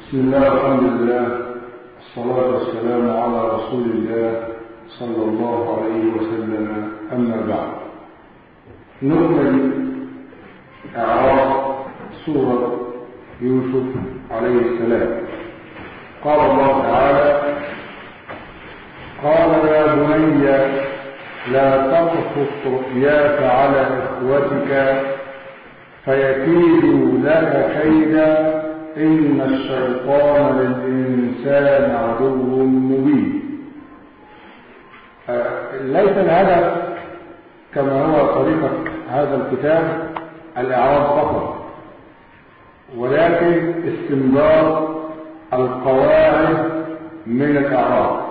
بسم الله والحمد لله الصلاة والسلام على رسول الله صلى الله عليه وسلم أما بعد نكمل إعراض سورة يوسف عليه السلام قال الله تعالى قال يا بني لا تقصص رؤياك على إخوتك فيكيدوا لك كيدا إن الشيطان للإنسان عدو مبين ليس الهدف كما هو طريقة هذا الكتاب الإعراض فقط ولكن استنباط القواعد من الإعراض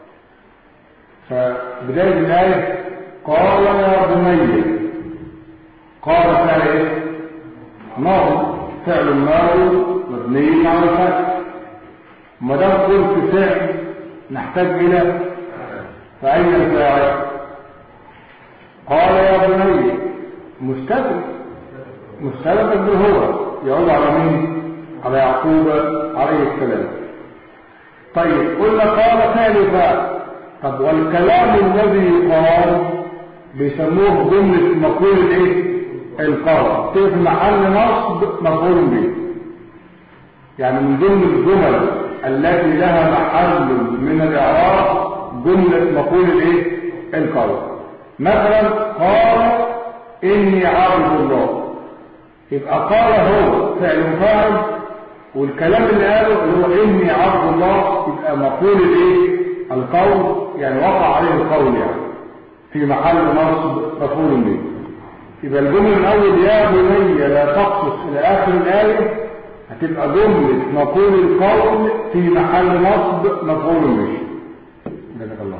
فبداية الآية قال يا بني قال فعل ايه ماضي فعل ماضي مبني على الفتح ما دام قلت فعل نحتاج الى فأين الفاعل قال يا بني مستتر مستتر بالهو يعود على مين على يعقوب عليه السلام طيب قلنا قال فعل فاعل طب والكلام الذي قال بيسموه جملة مقول الايه القول في محل نصب مفعول به يعني من ضمن الجمل التي لها محل من الاعراب جملة مقول الايه القول مثلا قال اني عبد الله يبقى قال هو فعل فاعل والكلام اللي قاله اللي هو اني عبد الله يبقى مقول الايه القول يعني وقع عليه القول يعني في محل نصب مفعول به يبقى الجمل الاول يا بني لا تقصص الى اخر الايه هتبقى جمله مقول القول في محل نصب مفعول به جزاك الله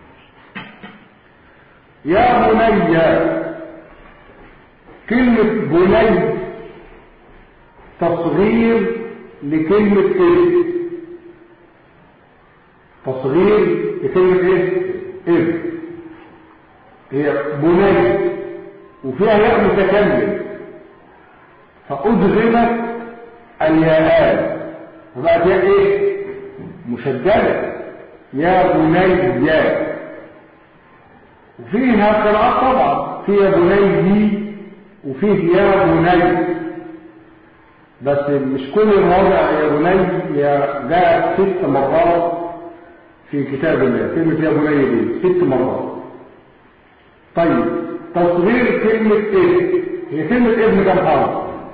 يا بني كلمه بني تصغير لكلمه ايه تصغير لكلمه ايه ابن هي بني وفيها ياء متكلم فأدغمت الياءات فبقت ياء ايه مشددة يا بني يا وفيها قراءات طبعا فيها بني وفيه يا بني بس مش كل المواضع يا بني يا جاءت ست مرات في كتاب الله كلمة يا بني دي ست مرات طيب تصغير كلمة ابن هي كلمة ابن كم حرف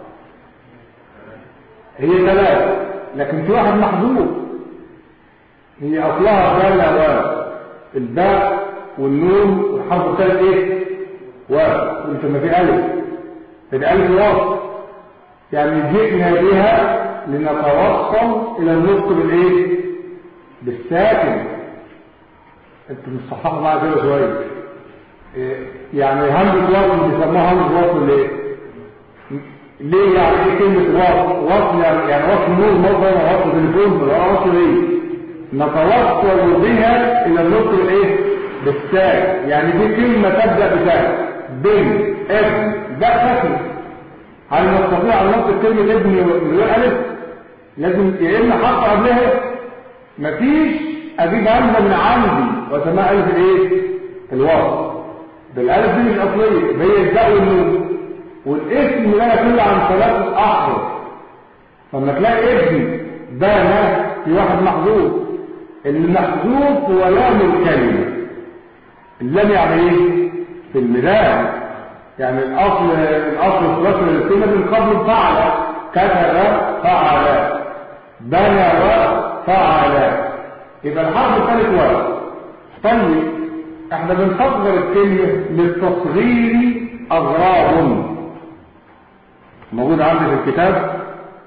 هي ثلاثة لكن في واحد محذوف هي أصلها بلا واو الباء والنون والحرف الثالث ايه واو قلت ما في ألف الألف واو يعني جئنا بها لنتوصل إلى النطق بالإيه بالساكن انت مصححوا معايا كده شويه يعني همزة وصل بيسموها همزة وصل ليه ليه يعني ايه كلمة وصل وصل يعني, يعني وصل نور مثلا وصل تليفون ولا وصل ايه نتوصل بها الى النطق الايه بالساك يعني دي كلمة تبدأ بساك بن ابن ده ساكن هل نستطيع ان نطق كلمة ابن من غير الف لازم يا اما حط قبلها مفيش اجيب همزة من عندي واسمها الف الايه الوصل بالالف دي مش اصليه هي الداء والنون والاسم لا يقل عن ثلاث احرف فلما تلاقي ابن بان في واحد محذوف المحذوف هو لام الكلمه اللام يعني ايه في الميلاد يعني الاصل الاصل الثلاثي للكلمه من قبل فعل كتب فعل بنى فعل يبقى الحرف الثالث واحد طيب احنا بنصغر الكلمة للتصغير اغراض موجود عندي في الكتاب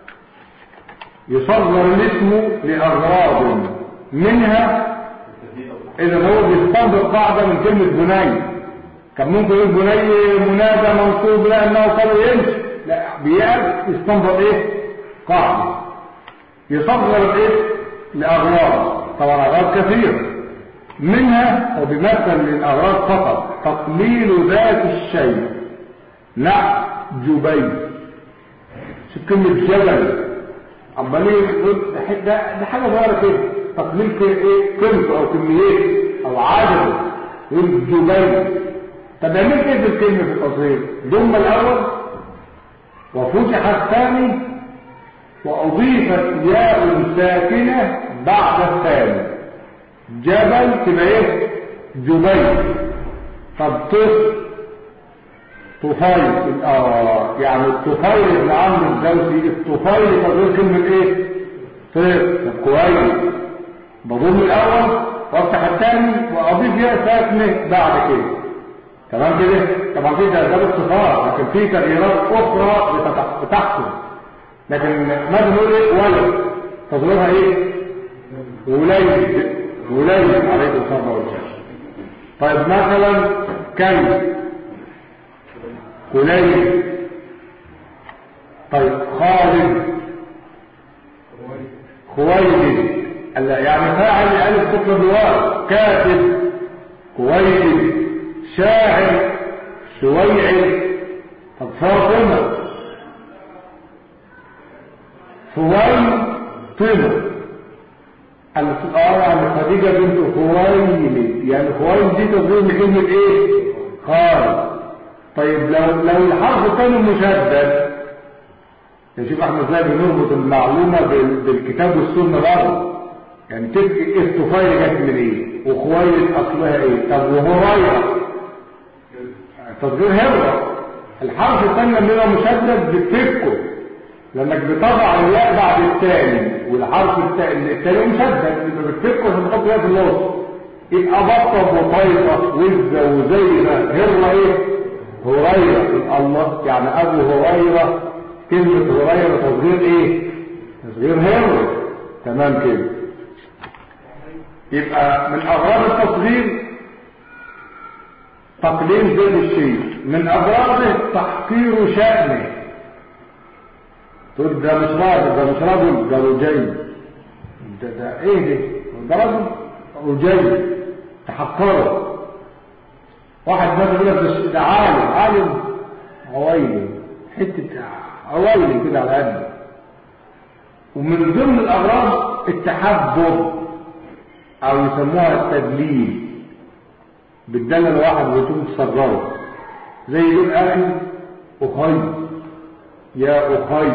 يصغر الاسم لاغراض منها اذا هو بيستنبط قاعدة من كلمة بني كان ممكن يقول بني منادى منصوب لانه قالوا يمشي لا بيقف يستنبط ايه قاعدة يصغر الاسم لاغراض طبعا اغراض كثيره منها وبمثل للأغراض فقط تقليل ذات الشيء نعم جبين كلمة جبل عمال يقول ده ده ده حاجه صغيره كده تقليل في ايه قيمته او كميته او عدده يقول جبين طب عملت ايه في الكلمه في التصغير ضم الاول وفتح الثاني واضيفت ياء ساكنه بعد الثاني جبل تبقى ايه جبين طب طف طفيل اه يعني الطفيل اللي عامل الزوجي الطفيل تغير كلمه ايه طيب طب كويس بضم الاول وافتح الثاني واضيف ياء ساكنه بعد كده تمام كده طبعا في ده الصفات لكن في تغييرات اخرى بتحصل لكن ماذا نقول ايه ولد تظهرها ايه وليد وليد عليه الصلاه والسلام طيب مثلا كلب كليب طيب خالد خويلد يعني فاعل ألف تطلب الواو كاتب كويلد شاعر سويعر طب فاطمة فويل طمة اه يعني خديجة بنت خويلد يعني خويلد دي تظن كلمة ايه خالد طيب لو لو الحرف الثاني مشدد نشوف احنا ازاي بنربط المعلومة بالكتاب والسنة برضه يعني تبقى استفايل جت من ايه وخويل اصلها ايه طب وهريرة تصغير هرة الحرف الثاني لما يبقى مشدد بتفكه لانك بتضع الياء بعد الثاني والحرف الثاني الثاني مشدد يبقى بتفكه عشان تحط ياء في النص يبقى بطه وطيبه وزه وزينه هرة ايه هريرة الله يعني ابو هريرة كلمة هريرة تصغير ايه تصغير هرة تمام كده يبقى من اغراض التصغير تقليل ذات الشيء من اغراضه تحقير شأنه تقول ده مش راجل ده مش رجل ده رجل ده ده ايه ده ده رجل رجل تحقره واحد مثلا يقول لك ده عالم عالم عويلي حته عويلي كده على قد ومن ضمن الاغراض التحبب او يسموها التدليل بتدلل واحد وتقوم تصغره زي يقول اخي اخي يا اخي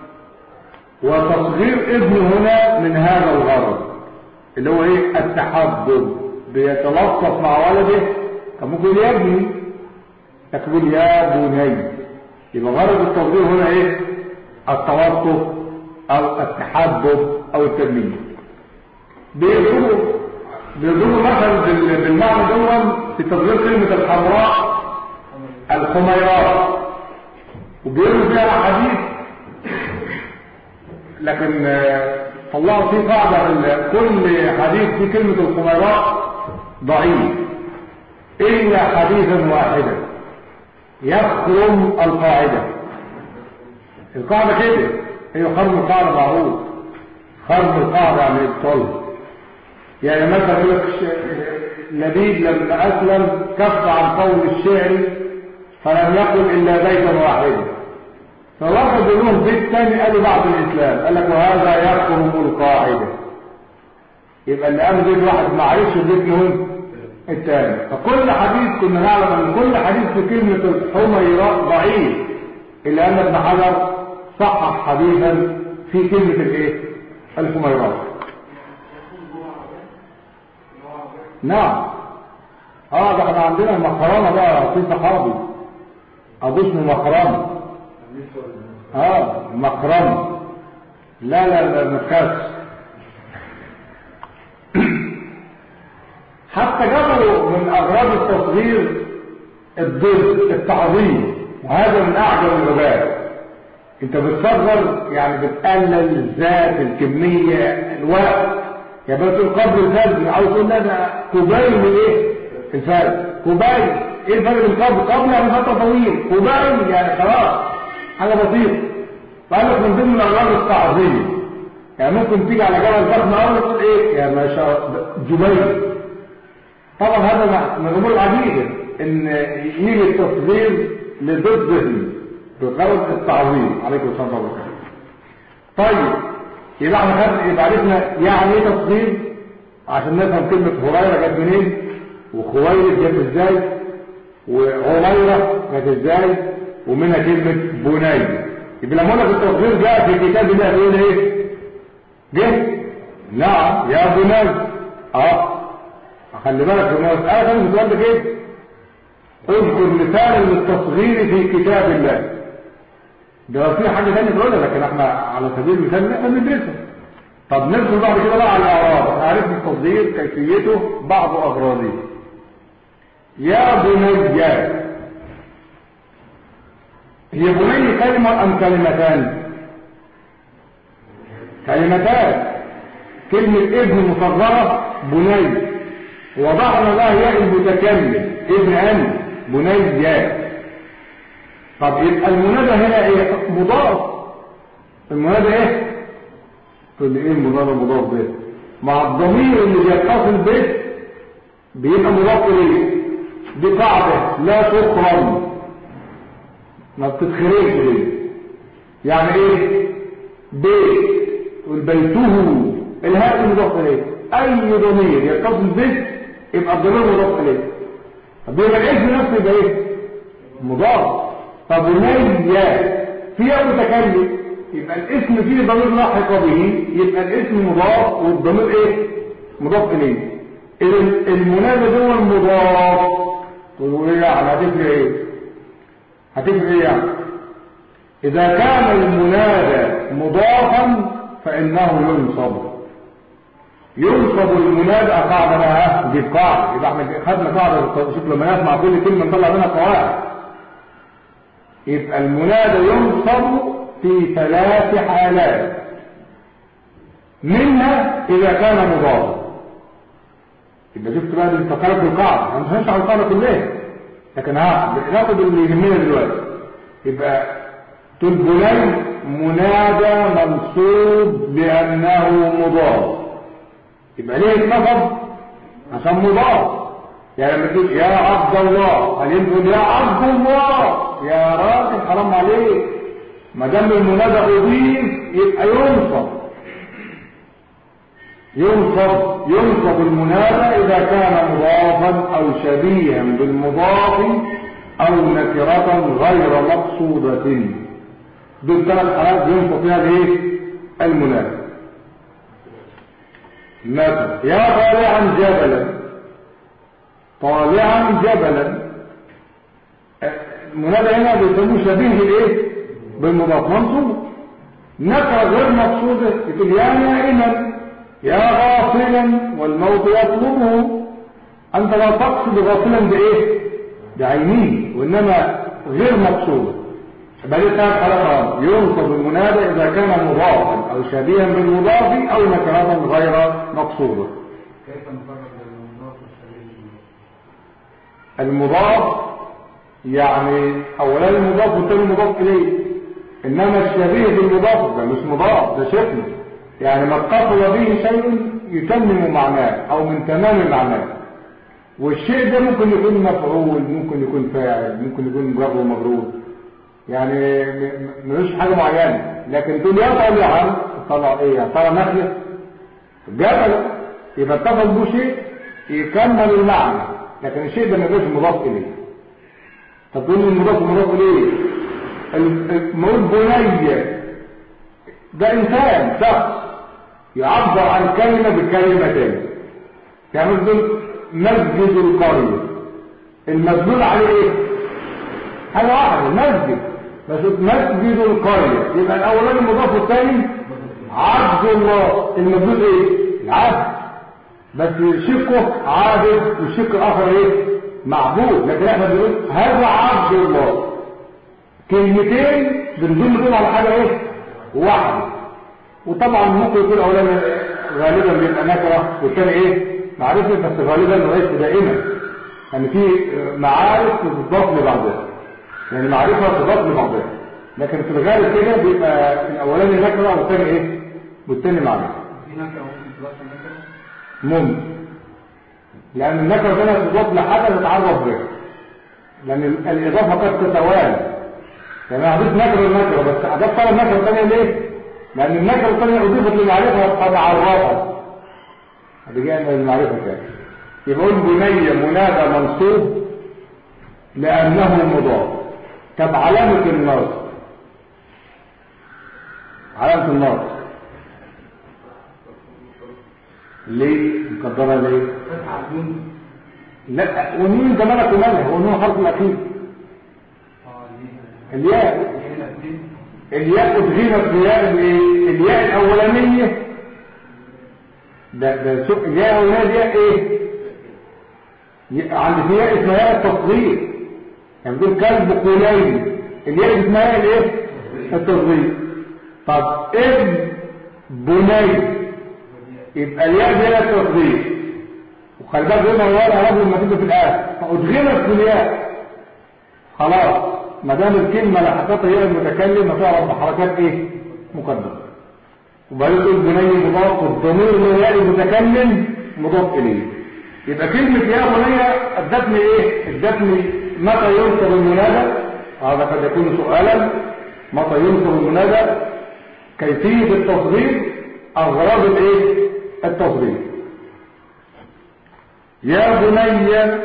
وتصغير ابن هنا من هذا الغرض اللي هو ايه التحبب بيتلطف مع ولده طب ممكن يقول يا ابني تقول يا بني يبقى غرض التصغير هنا ايه التلطف او التحبب او التدليل بيقولوا بيقولوا مثلا بالمعنى دون في تصغير كلمة الحمراء الحميرات وبيقولوا فيها حديث لكن طلعوا فيه قاعدة كل حديث في كلمة الحميرات ضعيف إلا حديثا واحدا يخرم القاعدة القاعدة كده هي خرم القاعدة معروف خرم القاعدة يعني ابطالها يعني مثلا يقول لك لبيد لما أسلم كف عن قول الشعر فلم يقل إلا بيتا واحدا فواحد لهم بيت ثاني قالوا بعد الإسلام قال لك وهذا يخرم القاعدة يبقى اللي قال بيت واحد ما عرفش البيت لهم الثاني فكل حديث كنا نعلم ان كل حديث في كلمة الحميراء ضعيف إلا أن ابن حجر صحح حديثا في كلمة الايه الحميراء نعم اه ده احنا عندنا المخرمة بقى في صحابي ابو اسمه مخرمة اه مخرمة لا لا لا ما تخافش حتى جابوا من اغراض التصغير الضد التعظيم وهذا من اعجب اللغات انت بتصغر يعني بتقلل الذات الكمية الوقت يا بس قبل الفجر عاوز تقول ده كوباين ايه الفجر كوباين ايه الفرق بين قبل قبل يعني فتره طويله كوباين يعني خلاص حاجه بسيطه فقال لك من ضمن الاغراض التعظيم يعني ممكن تيجي على جبل ضخم قوي تقول ايه يا ما شاء جبيل طبعا هذا من الامور العديده ان يجي التصغير لضده بغرض التعظيم عليكم السلام عليكم طيب يبقى احنا خدنا يبقى عرفنا يعني ايه تصغير عشان نفهم كلمة هريرة جت منين وخويلد جت ازاي وعميرة جت ازاي ومنها كلمة بني يبقى لما قلنا في التصغير جاء في كتاب الله بيقول ايه جه نعم يا بني اه خلي بالك في المسألة كان السؤال ده كده اذكر مثالا للتصغير في كتاب الله ده في حاجة تانية تقولها لكن احنا على سبيل المثال احنا بندرسها طب ندخل بعد كده بقى على الاعراض عرفنا التصغير كيفيته بعض اغراضه يا بني هي بني كلمة ام كلمتان كلمتان كلمة ابن مصغرة بني وضعنا لها ياء المتكلم ابن أم بني ياء طب يبقى المنادى هنا ايه مضاف المنادى ايه تقول لي ايه المنادى مضاف ده مع الضمير اللي بيتصل به بيبقى مضاف اليه دي قاعده لا تخرم ما بتتخرجش دي يعني ايه بيت تقول بيته الهاء مضاف اليه اي ضمير يتصل به يبقى الضمير مضاف اليه طب يبقى الاسم نفسه يبقى ايه مضاف طب ونيا فيها متكلم يبقى الاسم فيه ضمير لاحق به يبقى الاسم مضاف والضمير ايه مضاف اليه اذا المنادى ده المضاف تقولوا ايه يعني هتفرق ايه هتفرق ايه يعني اذا كان المنادى مضافا فانه ينصب ينصب المنادى قاعده بقى دي قاعده يبقى احنا خدنا قاعده شوف لما نسمع كل كلمه نطلع منها قواعد يبقى المنادى ينصب في ثلاث حالات منها إذا كان مضافا يبقى شفت بقى دي فكرت بالقاعدة انا مش هنشرح القاعدة كلها لكن ها ناخد اللي يهمنا دلوقتي يبقى تلبني منادى منصوب لأنه مضاف يبقى ليه اتنصب عشان مضاف يعني لما تقول يا عبد الله هل يقول يا عبد الله يا راجل حرام عليك ما دام المنادى اضيف يبقى ينصب ينصب ينصب المنادى اذا كان مضافا او شبيها بالمضاف او نكرة غير مقصودة دول ثلاث حالات ينصب فيها الايه المنادى مثلا يا طالعا جبلا طالعا جبلا المنادى هنا بيسموه شبيه بالايه بالمضاف منصوب نكره غير مقصوده يقول يا نائما يا غافلا والموت يطلبه انت لا تقصد غافلا بايه بعينه وانما غير مقصوده بل ثلاث حلقات ينصب المنادى اذا كان مضافا او شبيها بالمضاف او نكره غير مقصوده كيف نفرق بين المضاف والشبيه المضاف يعني اولا المضاف والثاني مضاف اليه انما الشبيه بالمضاف ده مش مضاف ده شكل يعني ما اتصل به شيء يتمم معناه او من تمام معناه والشيء ده ممكن يكون مفعول ممكن يكون فاعل ممكن يكون جر ومجرور يعني ملوش حاجه معينه لكن تقول يا طالعا طلع ايه يعني طلع نخله جبل يبقى اتصل به شيء يكمل المعنى لكن الشيء ده ما يبقاش مضاف اليه طب تقول لي المضاف مضاف اليه المقول بني ده انسان شخص يعبر عن كلمه بكلمتين يعني مثلا مسجد القريه المدلول عليه ايه حاجه واحده مسجد بس مسجد القريه يبقى الاولاني مضاف والثاني عبد الله المدلول ايه العبد بس شقه عابد والشق الاخر ايه معبود لكن احنا بنقول هذا عبد الله كلمتين بنظن دول على حاجه ايه واحده وطبعا ممكن يكون اولا غالبا بيبقى نكره والثاني ايه معرفه بس غالبا ليس دائما يعني في معارف تضاف لبعضها يعني معرفه تضاف لبعضها لكن في الغالب كده بيبقى الاولاني نكره والثاني ايه والثاني معرفه في نكره ممكن تضاف لنكره ممكن لأن النكرة هنا تضاف لحاجة تتعرف بها لأن الإضافة قد تتوالى يعني أضيف نكرة لنكرة بس أضاف طبعا النكرة الثانية ليه؟ لأن النكرة الثانية أضيفت للمعرفة قد عرفت رجعنا للمعرفة تاني يبقى قول بني منادى منصوب لأنه مضاف طب علامة النصب علامة النصب ليه مقدرة ليه فتح عدون لا ونين ده ملك ومالها هو نوع حرف الأخير اه ليه الياء هنا الدين الياء ادغمت بياء الايه الياء الاولانيه ده ده شوف الياء الاولانيه دي ايه ي- عند في ياء اسمها ياء التصغير يعني بتقول كلب قليل الياء اسمها ياء الايه التصغير طب ابن بني يبقى الياء دي ياء التصغير وخلي بالك هنا ولا رجل ما تيجي في الاخر فادغمت في الياء خلاص ما دام الكلمه لحقتها هي المتكلم هتعرف بحركات ايه مقدمه وبعدين تقول بني مضاف والضمير اللي هو يا المتكلم مضاف اليه يبقى كلمه يا بني ادتني ايه ادتني متى ينصب المنادى هذا قد يكون سؤالا متى ينصب المنادى كيفيه التصغير اغراض الايه التصغير يا بني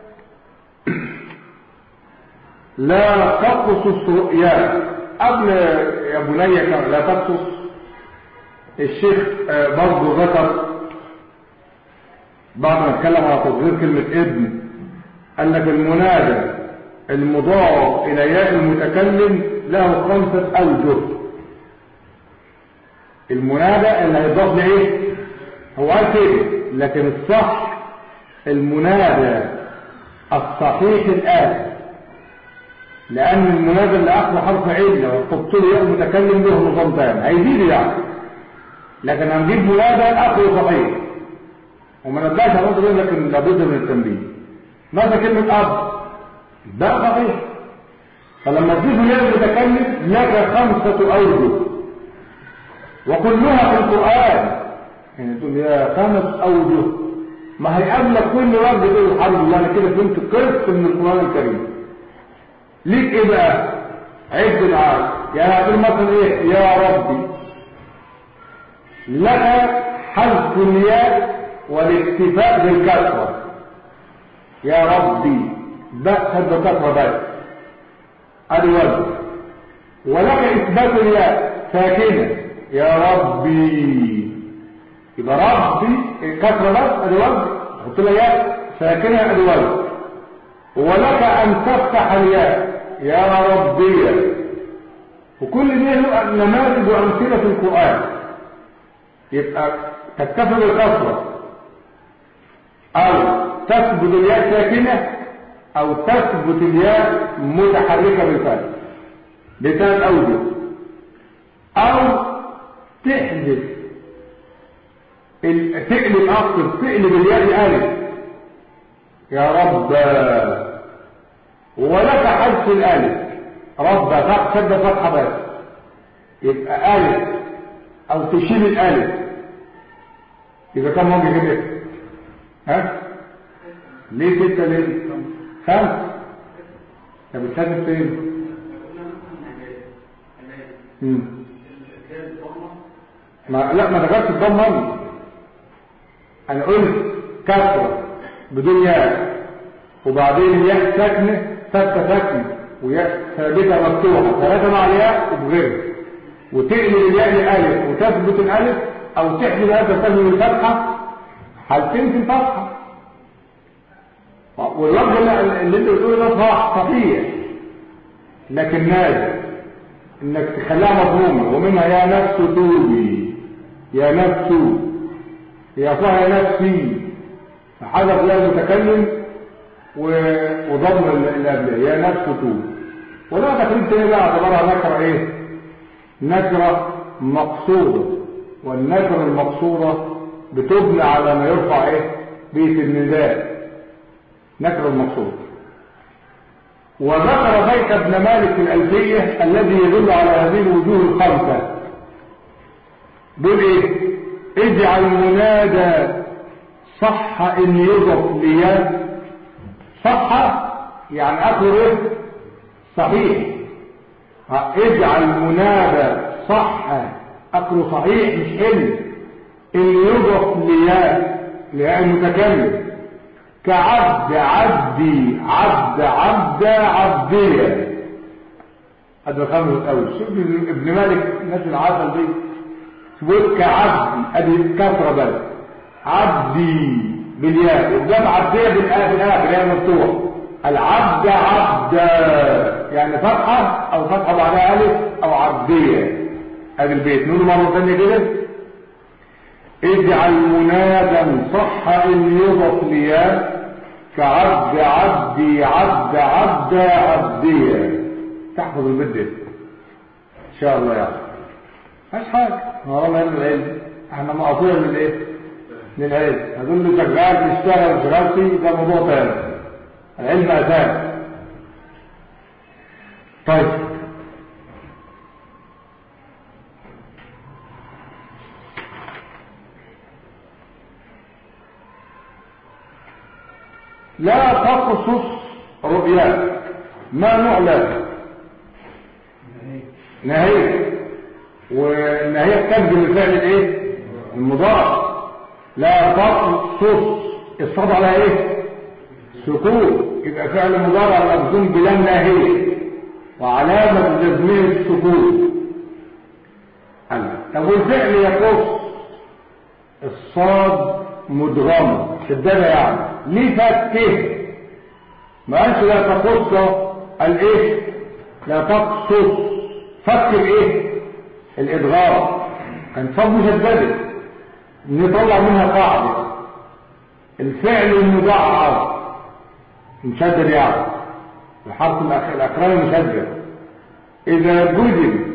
لا تقصص رؤيا قبل يا بني كان لا تقصص الشيخ آه، برضه ذكر بعد ما اتكلم على تصغير كلمة ابن قال لك المنادى المضاف إلى ياء المتكلم له خمسة أوجه المنادى اللي هيضاف لإيه؟ هو قال كده لكن الصح المنادى الصحيح الآن لأن المنادى اللي أخذ حرف علة وتحط له ياء متكلم له نظام تاني هيزيد يعني لكن هنجيب منادى أخذ صحيح وما نبداش هنقول غير لكن لابد من التنبيه ماذا كلمة أب ده صحيح فلما تضيف ياء المتكلم لك خمسة أوجه وكلها في القرآن يعني تقول يا خمس أوجه ما هيقابلك كل وجه تقول الحمد لله أنا كده فهمت قسط من القرآن الكريم ليك ايه بقى عد العالم يعني هتقول مثلا ايه يا ربي لك حذف الياء والاكتفاء بالكسرة يا ربي بقى خد كسرة بس ادي وجه ولك اثبات الياء ساكنة يا ربي يبقى ربي كسرة بس ادي وجه حط لها ياء ساكنة ادي وجه ولك أن تفتح الياء يا ربي وكل دي له نماذج وأمثلة في القرآن يبقى تكتفي بالكسرة أو تثبت الياء ساكنة أو تثبت الياء متحركة بالفتح بثلاث أوجه أو تحذف ال- تقلب أقصد تقلب الياء ألف يا رب ولك حذف الالف رب فتح شد فتحه بس يبقى الف او تشيل الالف يبقى كم وجه كده ها ليه ستة ليه خمس طب بتحذف فين مم. ما لا ما دخلتش الضم مرة انا قلت كسره بدون ياء وبعدين ياء ساكنه ثابته ساكنه وياء ثابته مفتوحه ثلاثه مع الياء وبغير وتقلب الياء لالف وتثبت الالف او تحذف هذا تسمي الفتحه حالتين في الفتحه واللفظ اللي اللي انت بتقوله ده صح صحيح لكن نازل انك تخليها مفهومه ومنها يا نفس توبي يا نفس يا صح يا نفسي حذف يا المتكلم و- وضم اللي قبله يا نفس توب ولا تقريب تاني بقى اعتبرها نكره ايه نكره مقصوده والنكره المقصوده بتبنى على ما يرفع ايه بيت النداء نكره المقصود وذكر بيت ابن مالك الألفية الذي يدل على هذه الوجوه الخمسة دول ايه اجعل منادى صح ان يضف ليا صح يعني اخر ايه صحيح ها، اجعل منادى صح أقل صحيح مش حلم اللي يضف لياء لياء المتكلم كعبد عبدي عبد عبد عبدية هذا خمس الأول شوف ابن مالك الناس العسل دي بيقول كعبدي ادي كسرة بس عبدي بالياء وجاب عبدية بالآخر بالآخر هي مفتوح العبد عبد يعني فتحة أو فتحة بعدها ألف أو عبدية ادي البيت نقول مرة ثانية كده اجعل منادا صح ان يضف لياء كعبد عبدي عبد عبد عبدية تحفظ البيت ده ان شاء الله يعني مش حاجة ما هو من العلم احنا مقاطيع من الايه من العلم هتقول له شغال بيشتغل شغالتي ده موضوع تاني العلم اساس طيب لا تقصص رؤياك ما نعلم نهي والنهي تبدو الفعل الايه المضارع لا تقصص الصاد على ايه سكون يبقى فعل مضارع مجزوم بلا ناهيه وعلامه جزمه السكون طب والفعل يقص الصاد مدغمه شددها يعني ليه فكه ما قالش لا تقص الايه لا تقصص فك الايه الادغام كان صاد مشدده نطلع منها قاعده الفعل المضاعف مشدد يعني الحرف الاخراني مشدد اذا جزم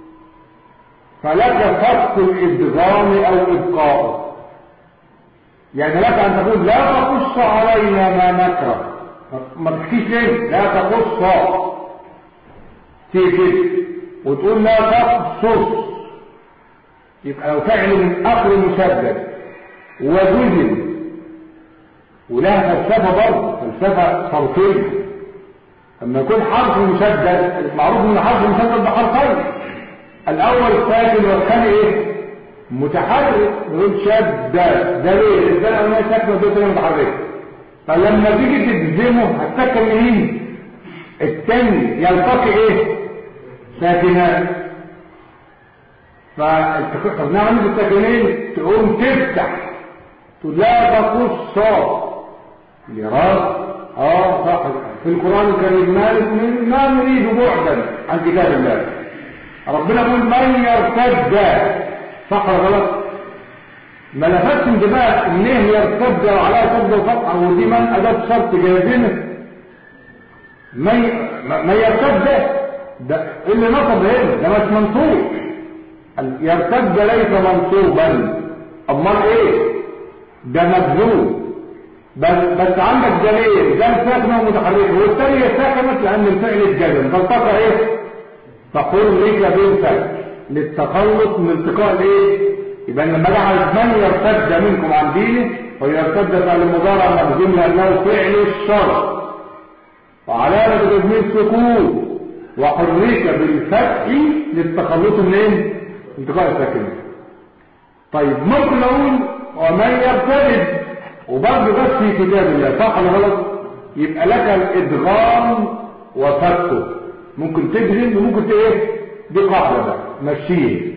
فلك فك الادغام او ابقاؤه يعني لك ان تقول لا تقص علينا ما نكره ما تحكيش ليه لا تقص تيجي كده وتقول لا تقصص يبقى لو فعل من اخر مشدد وجزم ولها فلسفه برضه فلسفه صرفيه لما يكون حرف مشدد المعروف ان حرف مشدد بحرفين الاول ساكن والثاني ايه متحرك نقول شد ده ليه الثاني الاولاني ساكن والثاني متحرك فلما تيجي تجزمه هتسكن مين الثاني يلتقي ايه ساكنات فنعمل بالساكنين تقوم تفتح تقول لا تقص لراس اه صح في القران الكريم مالك من ما نريد بعدا عن كتاب الله ربنا يقول من يرتد صح ولا غلط ما لفتش انتباه ان ايه يرتد وعليها تبدا وفتحه ودي من اداه شرط جازمه من من يرتد ده اللي نصب هنا ده مش منصوب يرتد ليس منصوبا امال ايه ده مجزوم بس بس عندك دليل ده ساكنه ومتحركه والثانيه سكنت لان الفعل اتجزم فالتقى ايه فحرك بالفعل للتخلص من التقاء الايه يبقى لما جعل من يرتد منكم عن دينه ويرتد فعل المضارع مجزوم لانه فعل الشر وعلامه تجميل السكون وحرك بالفتح للتخلص من ايه انتقاء الساكنه طيب ممكن نقول ومن يرتد وبرضه بس في كتاب الله صح ولا غلط يبقى لك الادغام وفكه ممكن تجزم وممكن ايه دي قاعده بقى مشيه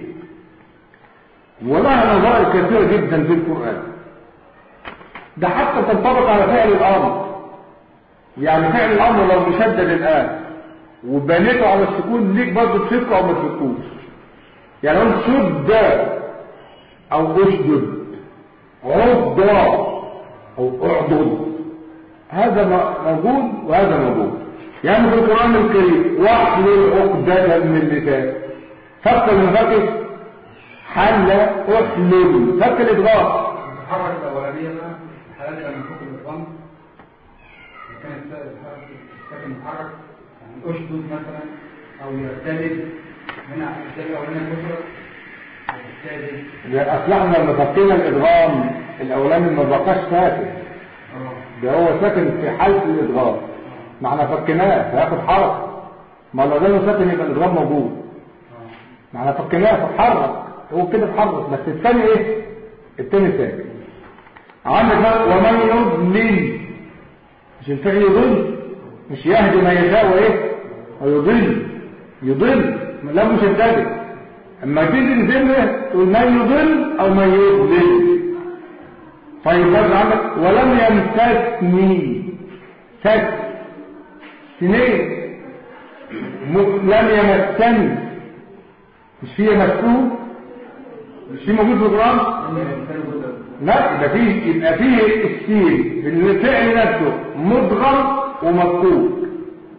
ولها نظائر كثيره جدا في القران ده حتى تنطبق على فعل الامر يعني فعل الامر لو مشدد الان وبنيته على السكون ليك برضه تفكه او ما تفكوش يعني قلت شد او اشدد عض او اعضد هذا موجود وهذا موجود يعني في القرآن الكريم واحلل عقدة من اللسان فك المفكس حل احلل فك الادغام الحركة الأولانية بقى الحالات لما فوق الإدغام كانت الساكن متحرك يعني أشدد مثلا أو يرتد من الثاني الأولانية الكسرة والثالث اصل احنا لما فكينا الادغام الاولاني ما بقاش ساكن ده هو ساكن في حالة الادغام ما احنا فكناه فياخد حركه ما لو ده ساكن يبقى الادغام موجود ما احنا فكناه فتحرك هو كده اتحرك بس الثاني ايه الثاني ساكن عندك بقى ومن يضلل مش الفعل يضل مش يهدي ما يشاء وايه ويضل يضل لا مش الدلل اما تيجي تنزل تقول من يضل او من يضلل طيب برضه عندك ولم يمسسني سس سنين م- لم يمسني مش فيه يمسوه مش فيه موجود في القرآن لا يبقى فيه يبقى فيه السين في الفعل نفسه مدغم ومفكوك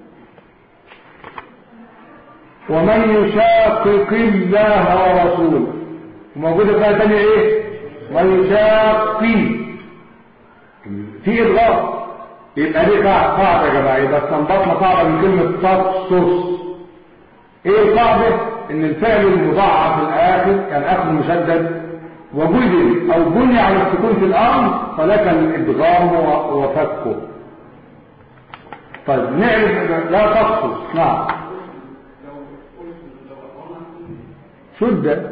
ومن يشاقق الله ورسوله وموجودة بقى تانية ايه من يشاقي في ادغام يبقى دي قاعدة قاعدة يا جماعة يبقى استنبطنا قاعدة من كلمة تخصص ايه القاعدة ان الفعل المضاعف الاخر كان اخر مشدد وجزم او بني على السكون في الامر فلك الادغام و- وفكه طيب نعرف لا تخصص نعم شد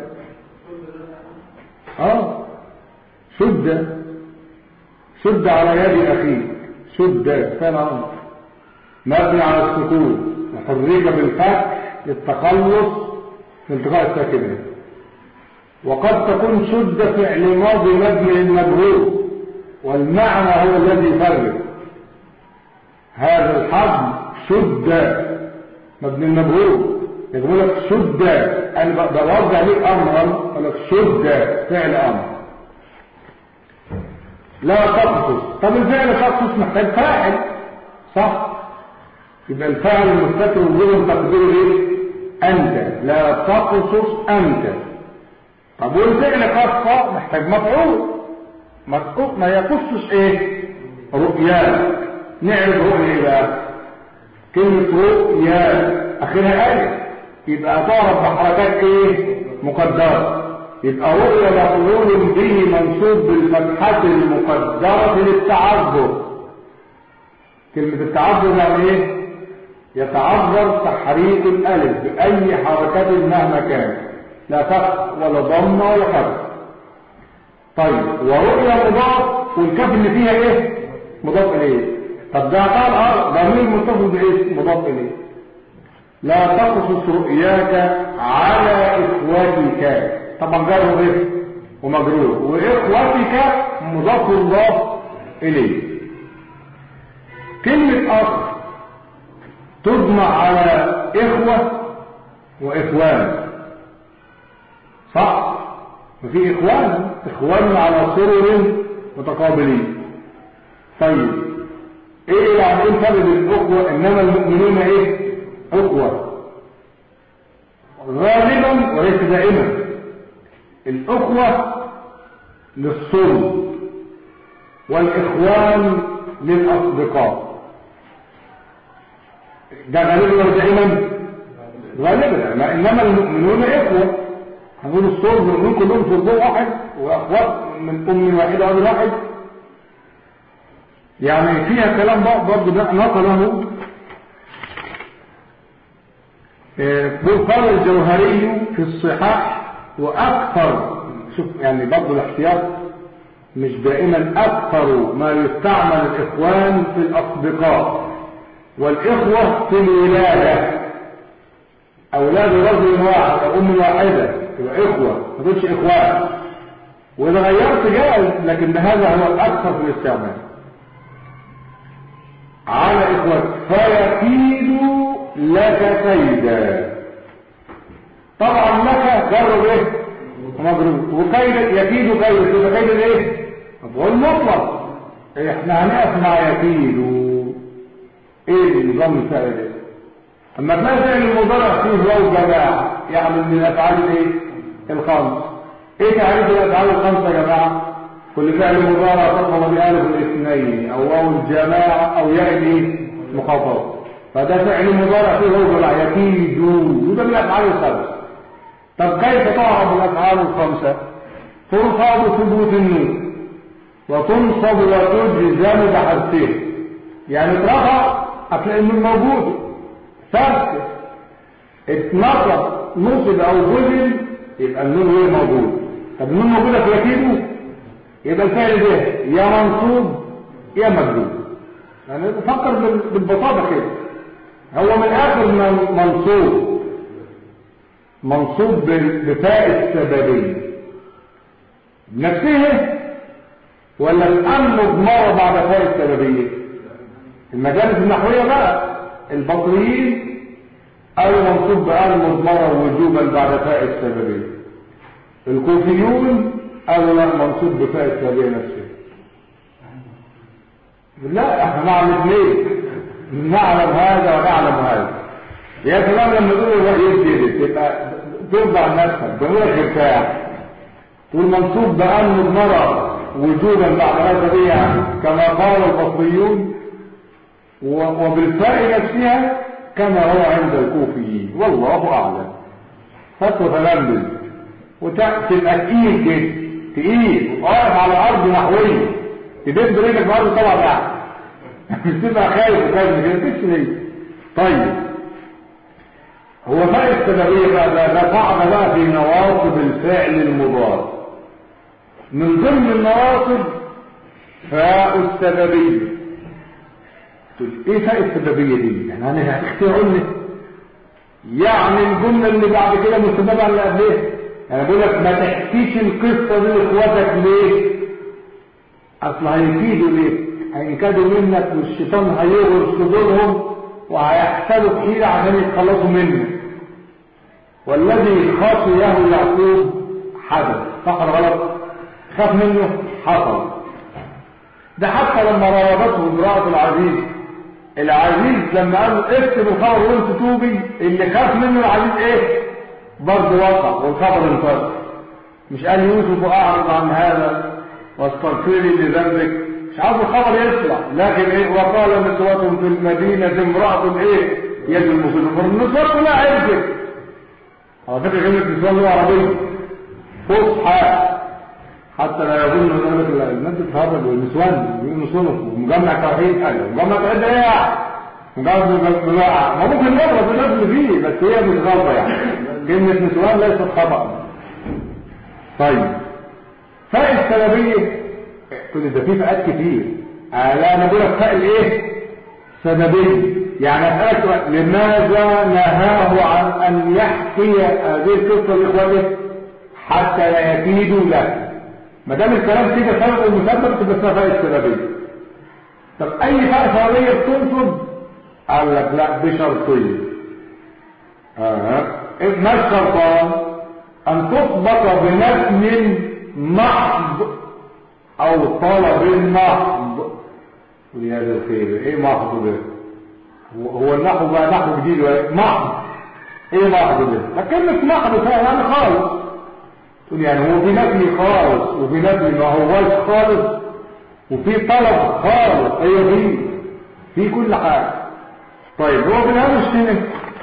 اه شد شد على يد اخيك شد فعل امر مبني على السكون وحرك بالفتح للتخلص من التقاء الساكنين وقد تكون شد فعل ماضي مبني للمجهول والمعنى هو الذي يفرق هذا الحبل شد مبني المجهول يقول لك شد انا بوضع لك امرا يقول لك شد فعل امر لا تقصص طب الفعل تقصص محتاج فاعل صح يبقى الفاعل المستتر وجوده تقديره ايه انت لا تقصص انت طب والفعل خاصة محتاج مفعول مفعول ما يقصش ايه رؤيا نعرف رؤيا ايه بقى كلمة رؤيا اخرها الف يبقى تعرف بحركات ايه مقدرة يبقى رؤيا مفعول به منصوب بالفتحة المقدرة للتعذر كلمة التعذر يعني ايه يتعذر تحريك الالف باي حركات مهما كانت لا فتح ولا ضم ولا فتح طيب ورؤيا مضاف والكاف اللي فيها ايه مضاف اليه طب ده قال اه ضمير متصل بايه مضاف اليه لا تقصص رؤياك على اخوتك طبعا جره ايه ومجرور واخوتك مضاف مضاف اليه كلمه اخ تجمع على اخوه واخوان صح وفي اخوان اخوان على سرر متقابلين طيب ايه يعني ايه الفرق بين الاخوه انما المؤمنون ايه اخوه غالبا وليس دائما الاخوه للصلب والاخوان للاصدقاء ده غالبا ولا دائما غالبا ما انما المؤمنون اخوه هنقول الصلب المؤمنون كلهم صلب واحد واخوات من ام واحده وابن واحد يعني فيها كلام برضه ده نقله قال الجوهري في الصحاح واكثر شوف يعني برضه الاحتياط مش دائما اكثر ما يستعمل الاخوان في الاصدقاء والاخوه في الولاده اولاد رجل واحد او ام واحده يبقى اخوه ما تقولش اخوان واذا غيرت جائز لكن هذا هو الاكثر في الاستعمال على اخوتك فيكيد لك كيدا طبعا لك جرب ايه مجرور وكيد يكيد كيد تبقى كيد ايه مفعول مطلق احنا هنقف مع يكيد ايه النظام الفعل ده اما تلاقي فعل المضارع فيه واو جماعه يعني من الافعال الايه الخمس ايه تعريف الافعال الخمسه يا جماعه كل فعل مضارع تطلب بألف الاثنين او واو الجماعه او ياء الايه مخاطبه فده فعل مضارع فيه واو جماعه يكيد وده من الافعال الخمس طب كيف تعرف الافعال الخمسه ترفع بثبوت النون وتنصب وتجزم بحذفها يعني اترفع هتلاقي النون موجود ثابت اتنصب نصب او جزم يبقى النون غير موجود طب النون موجودة في يكيده يبقى الفعل ده يا منصوب يا مجزوم يعني فكر بال- بالبساطة كده هو من آخر من- منصوب منصوب بال- بفاء السببية نفسه ولا الأمن مضمرة بعد فاء السببية المجالس النحوية بقى البصريين قالوا منصوب بأن مضمرة وجوبا بعد فاء السببية الكوفيون قالوا لا منصوب بفاء السببية نفسه لا احنا نعلم اثنين نعلم هذا ونعلم هذا يا سلام لما تقول الرأي كده تبقى ترضع نفسك بقول لك ارتاح تقول منصوب بأن مضمرة وجوبا بعد هذا بيع كما قال البصريون و- وبالفاء نفسها كما هو عند الكوفيين والله أعلم فتوى تلمذ وتبقى تقيل كده تقيل واقف على أرض نحوية تدب رجلك في أرض طبعا تحت مش تبقى خايف وخايف كده مفيش ليه طيب هو فاء السببية بقى ده ده قاعدة بقى في نواصب الفعل المضارع من ضمن النواصب فاء السببية تقول ايه فاء السببية دي يعني انا هتخترعوا لي يعني الجملة اللي بعد كده مستمرة على اللي قبلها يعني بقول لك ما تحكيش القصة دي لاخواتك ليه اصل هيكيدوا ليه هينكدوا منك والشيطان هيغرس صدورهم وهيحتالوا حيلة عشان يتخلصوا منك والذي خافيه يعقوب حدث صح ولا غلط خاف منه حصل ده حتى لما راودته امرأة العزيز العزيز لما قال له اكتب الخبر وانت توبي اللي خاف منه العزيز ايه برضه وقع والخبر انتهى مش قال يوسف اعرض عن هذا واستغفري لذنبك مش عاوز الخبر يطلع لكن ايه وقال نسوة في المدينة امرأة ايه يد المسلمين النسوة كلها عرفت على فكرة كلمة نسوة لغة عربية فصحى حتى لا يظن ان يقول لك لا، الناس بتتهرج والنسوان بيقولوا نسوان ومجمع توحيد ايوه مجمع توحيد ده ايه مجرد مجمع ما ممكن نغلط الناس اللي فيه بس هي مش غلطه يعني كلمة نسوان ليست خطأ طيب فاء السببية كل ده فيه فئات كتير آه لا انا بقول لك فاء الايه سببية يعني اسالك سؤال، لماذا نهاه عن ان يحكي هذه القصه لاخوته حتى لا يكيدوا له ما دام الكلام كده سبب ومسبب تبقى اسمها فاء السببيه طب اي فاء سببيه بتنصب قال لك لا بشرطين اه ما الشرطان ان تطبق بنفي محض او طلب محض ولهذا الخير ايه محض ده هو- هو النحو بقى نحو جديد ولا- محض ايه محض ده فكلمة محض فيها يعني خالص تقول يعني هو في نفي خالص وفي نفي ما هوش خالص وفي طلب خالص ايوه في في كل حاجة طيب هو في الهامش هنا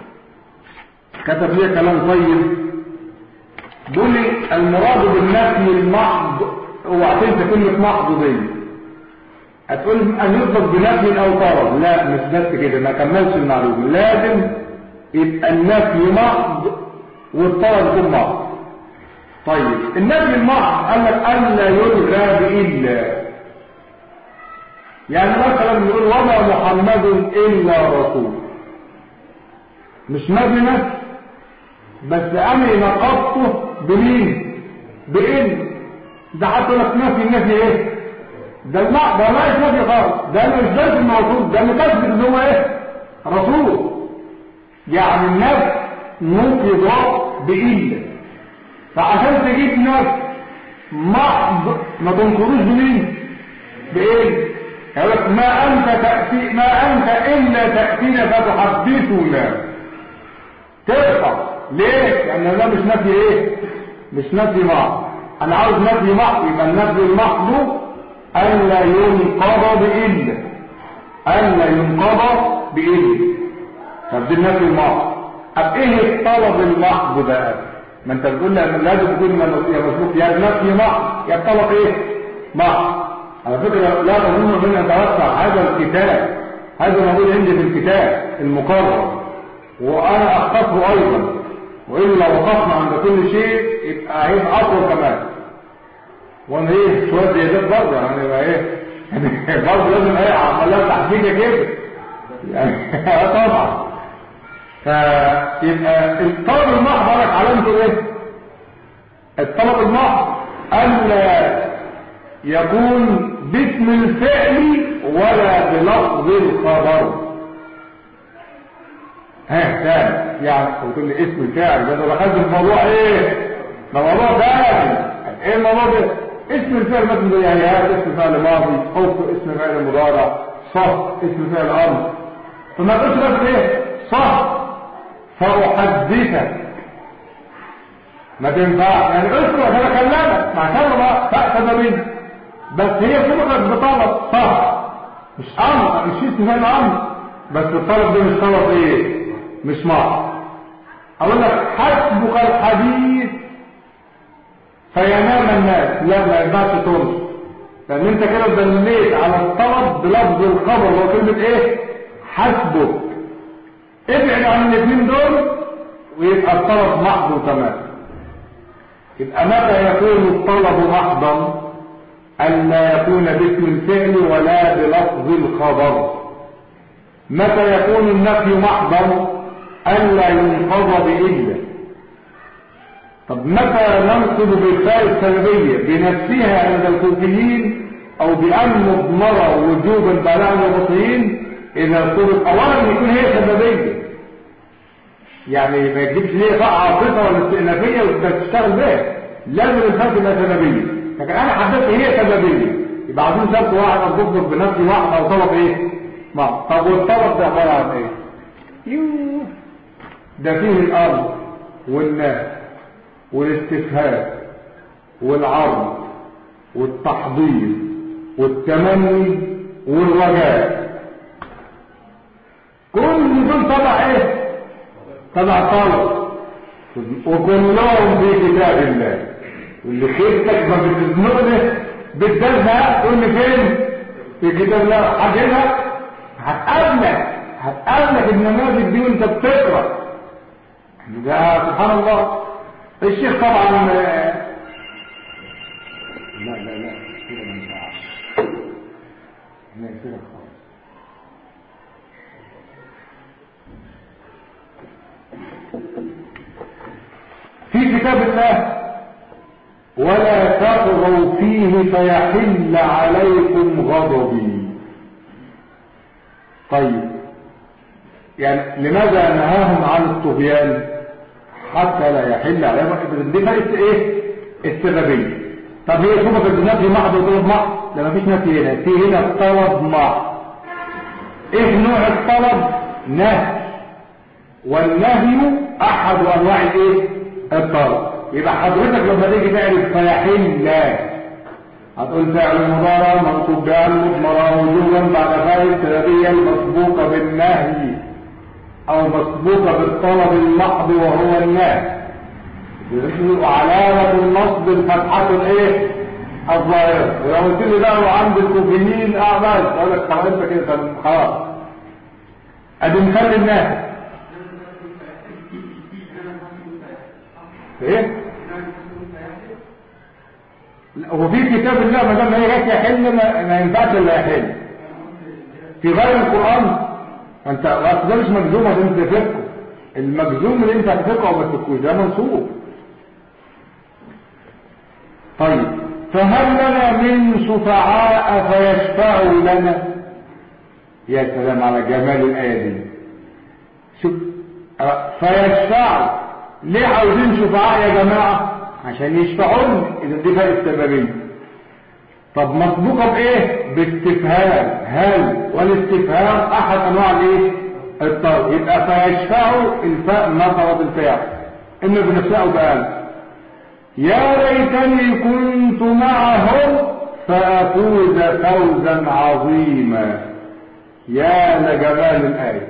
كتب لي كلام طيب بيقول لي المراد بالنفي المحض اوعى تنسى كلمة محض دي هتقول ان يطلق بنفي او طلب لا مش بس كده ما كملش المعلومة لازم يبقى النفي محض والطلب يكون محض طيب النبي المحض قال لك ألا يلغى بإلا يعني مثلا نقول وما محمد إلا رسول مش نبي نفس بس أنا نقضته بمين بإن ده حتى لك نفي نفي ايه ده ما ده ما نفي خالص ده مش بس الموصول ده مكذب ان هو ايه رسول يعني النفس نقض بإلا فعشان تجيب نفس محض ما تنقضوش بمين بايه يقول لك ما انت تأتي ما انت الا تأتينا فتحدثنا ترفع ليه لان ده مش نفي ايه مش نفي محض انا عاوز نفي محض يبقى النفي المحض الا ينقضى بالا الا ينقضى بالا طب دي النفي المحض طب ايه الطلب المحض بقى ما انت بتقول لي لازم تكون يا مسلوك يا نفي محض يا الطلب ايه محض على فكرة لا أظن أن أتوسع هذا الكتاب هذا موجود عندي في الكتاب المقرر وأنا أختصه أيضا وإلا وقفنا عند كل شيء يبقى هيبقى أطول كمان وانا ايه شوية زيادات برضه يعني يبقى ايه يعني برضه لازم ايه عملها تحديدة كده يعني طبعا فيبقى الطلب المحض لك علامته ايه الطلب المحض ألا يكون باسم الفعل ولا بلفظ الخبر ها تاني يعني وتقول لي اسم الفاعل ده انا دخلت في الموضوع ايه ده موضوع تاني ايه الموضوع ده اسم الفعل مثلا زي هيئات اسم فعل ماضي حط اسم فعل مضارع صف اسم فعل امر فما تقولش بس ايه صف فاحدثك ما تنفعش يعني اذكر انا بكلمك مع كلمه تأخذ منه بس هي سبقت بطلب صح مش امر مش اسم فعل امر بس الطلب ده مش طلب ايه مش معنى اقول لك حسبك الحديث فينام الناس لا ما ينفعش تنص لان انت كده دليت على الطلب بلفظ الخبر هو كلمه ايه حسبك ابعد عن الاثنين دول ويبقى الطلب محض تمام يبقى متى يكون الطلب محضا ألا يكون باسم الفعل ولا بلفظ الخبر متى يكون النفي محضا ألا ينقض بإلا طب متى ننقض بالفاء السببية بنفسها عند الكوفيين أو بأن مضمرة وجوبا بلاء المبطيين إذا قلت أولا يكون هي سببية يعني ما يجيبش ليه فاء عاطفة ولا استئنافية وتشتغل بها لازم الفاء تبقى سببية لكن أنا حددت هي سببية يبقى عايزين شرط واحد أو تطلب بنفسي واحد أو طلب إيه؟ ما طب والطلب ده عبارة عن إيه؟ يوه ده فيه الأمر والنهي والاستفهام والعرض والتحضير والتمني والرجاء كل دول تبع ايه تبع طلب وكلهم في كتاب الله واللي خيرتك ما بتزنقني بتدلها تقول لي فين في كتاب الله حاجتها هتقابلك هتقابلك النماذج دي وانت بتقرا ده سبحان الله الشيخ طبعا لا لا لا كده ما ينفعش لا كده خالص في كتاب الله ولا تطغوا فيه فيحل عليكم غضبي طيب يعني لماذا نهاهم عن الطغيان حتى لا يحل عليهم دي فرق ايه السببيه طب هي سبب النفي محض وطلب محض لا مفيش نفي هنا في هنا طلب محض ايه نوع الطلب نهي والنهي احد انواع الايه الطلب يبقى حضرتك لما تيجي تعرف فيحل لا هتقول فعل مضارع منصوب بأن مضمرة وجوبا بعد فاء السببية المسبوقة بالنهي او مسبوقة بالطلب المحض وهو النهي وعلامة النصب الفتحة الايه الظاهرة ولو قلت لي بقى عند الكوفيين اعمال اقول لك خلاص انت كده خلاص ادي نخلي النهي ايه هو في كتاب الله ما دام هي جت يحل ما, ما ينفعش الا يحل في غير القران انت اصل ده مش مجزوم عشان انت تفكه المجزوم اللي انت هتفكه او ما تفكوش ده منصوب طيب فهل لنا من شفعاء فيشفعوا لنا يا سلام على جمال الايه دي شوف فيشفعوا ليه عاوزين شفعاء يا جماعه عشان يشفعون اذا دي فرق السببيه طب مسبوقه بايه باستفهام هل والاستفهام احد انواع الايه الطلب يبقى فيشفعوا الفاء نصبت الفعل اما بنفسها بقال يا ليتني كنت معهم فافوز فوزا عظيما يا لجمال الايه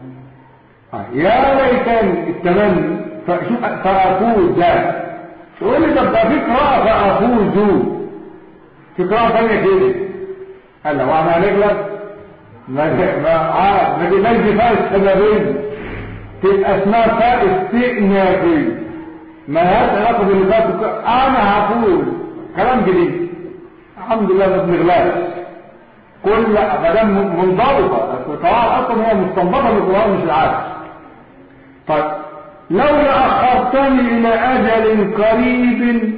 يا ليتني التمني فشوف فافوز تقول لي طب ده في قراءة فأفوز في قراءة ثانية كده قال له وانا هنغلب ما ما عارف ما جبناش دفاع السببين تبقى اسمها فاء استئنافي ما لهاش علاقه باللي فات انا هقول كلام جديد الحمد لله ما بنغلاش كل مدام منضبطه القواعد اصلا هي مستنبطه من القران مش العكس طيب لولا اخرتني الى اجل قريب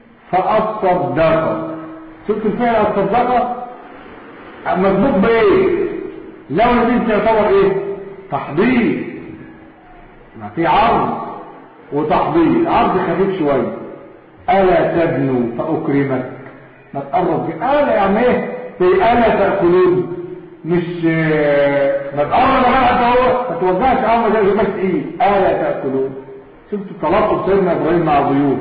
فاصدق شفت الفعل اصدق مسبوق بايه لولا دي تعتبر ايه تحضير ما في عرض وتحضير عرض خفيف شويه الا تبنوا فاكرمك ما تقرب الا يعني ايه في الا تاكلون مش ما تقرب بقى انت هو ما توجهش امر زي بس ايه الا تاكلون شفت تلطف سيدنا ابراهيم مع ضيوف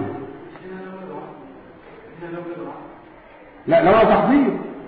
لا لولا تحضير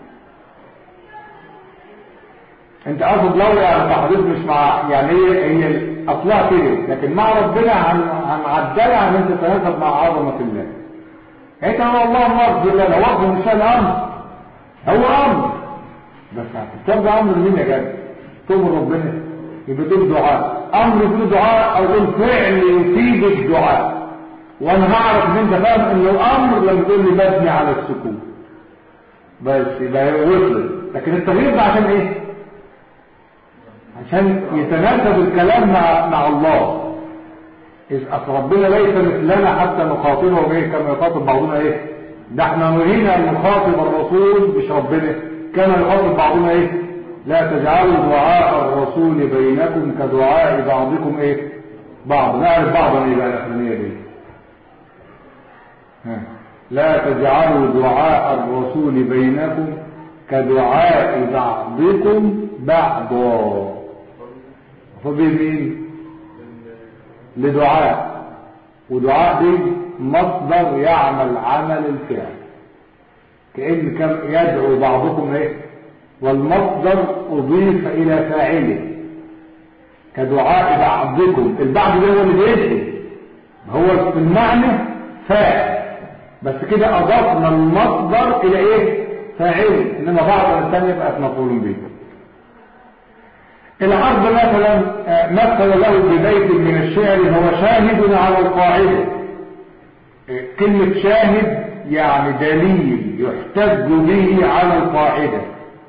انت قصد لولا يعني تحضير مش مع يعني هي هي اصلها كده لكن مع ربنا هنعدلها عن انت تتناسب مع عظمه الله انت هو الله مرض لنا وقف من شان امر هو امر بس هتتبع امر مين يا جدع تؤمر ربنا يبقى تقول دعاء امر يقول دعاء او تقول فعل يفيد الدعاء وانا هعرف ان انت فاهم انه امر لما تقول لي مبني على السكون بس يبقى وصل لكن التغيير ده عشان ايه عشان يتناسب الكلام مع مع الله إذ أصل ربنا ليس مثلنا حتى نخاطبه به كما يخاطب بعضنا ايه ده احنا نهينا ان نخاطب الرسول مش ربنا كما يخاطب بعضنا ايه لا تجعلوا دعاء الرسول بينكم كدعاء بعضكم ايه بعض نعرف بعضا ايه بقى الاخرانيه دي ها. لا تجعلوا دعاء الرسول بينكم كدعاء بعضكم بعضا فبمين لدعاء ودعاء دي مصدر يعمل عمل الفعل كأن كم يدعو بعضكم ايه والمصدر اضيف الى فاعله كدعاء بعضكم البعض ده هو اللي بيدعي هو في المعنى فاعل بس كده اضفنا المصدر الى ايه فاعله انما بعض الثانيه بقت مفعول به العرض مثلا مثل له ببيت من الشعر هو شاهد على القاعدة كلمة شاهد يعني دليل يحتج به على القاعدة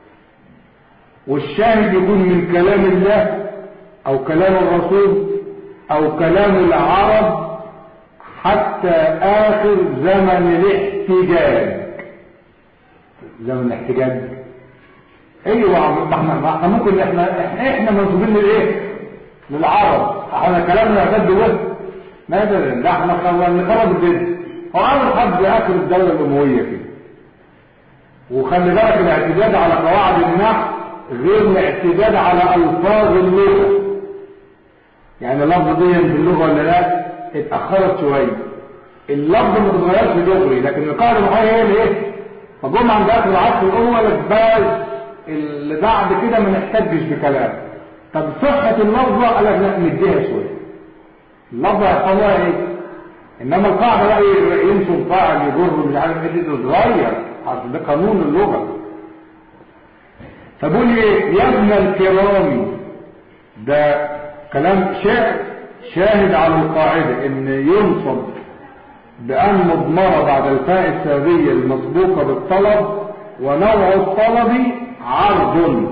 والشاهد يكون من كلام الله او كلام الرسول او كلام العرب حتى اخر زمن الاحتجاج زمن الاحتجاج ايوه ما احنا ما احنا ممكن احنا احنا منسوبين للايه للعرب احنا كلامنا يعتد به مثلا ده احنا نخرب الدنيا هو عامل حد اخر الدوله الامويه كده وخلي بالك الاعتداد على قواعد النحو غير الاعتداد على الفاظ اللغه يعني اللفظ دي باللغه ولا لا اتاخرت شويه اللفظ ما اتغيرش دغري لكن القاعده الوحيده هي الايه فجم عند اخر العصر الاول بس اللي بعد كده ما نحتجش بكلام طب صحة اللفظة قال لك لا نديها شوية اللفظة هيحصل لها ايه انما القاعدة بقى ينصب فاعل يجر مش عارف ايه ده اتغير اصل ده قانون اللغة فبقول ايه يا ابن الكرام ده كلام شعر شاهد على القاعدة ان ينصب بأن مضمرة بعد الفاء السابية المسبوقة بالطلب ونوع الطلب عرض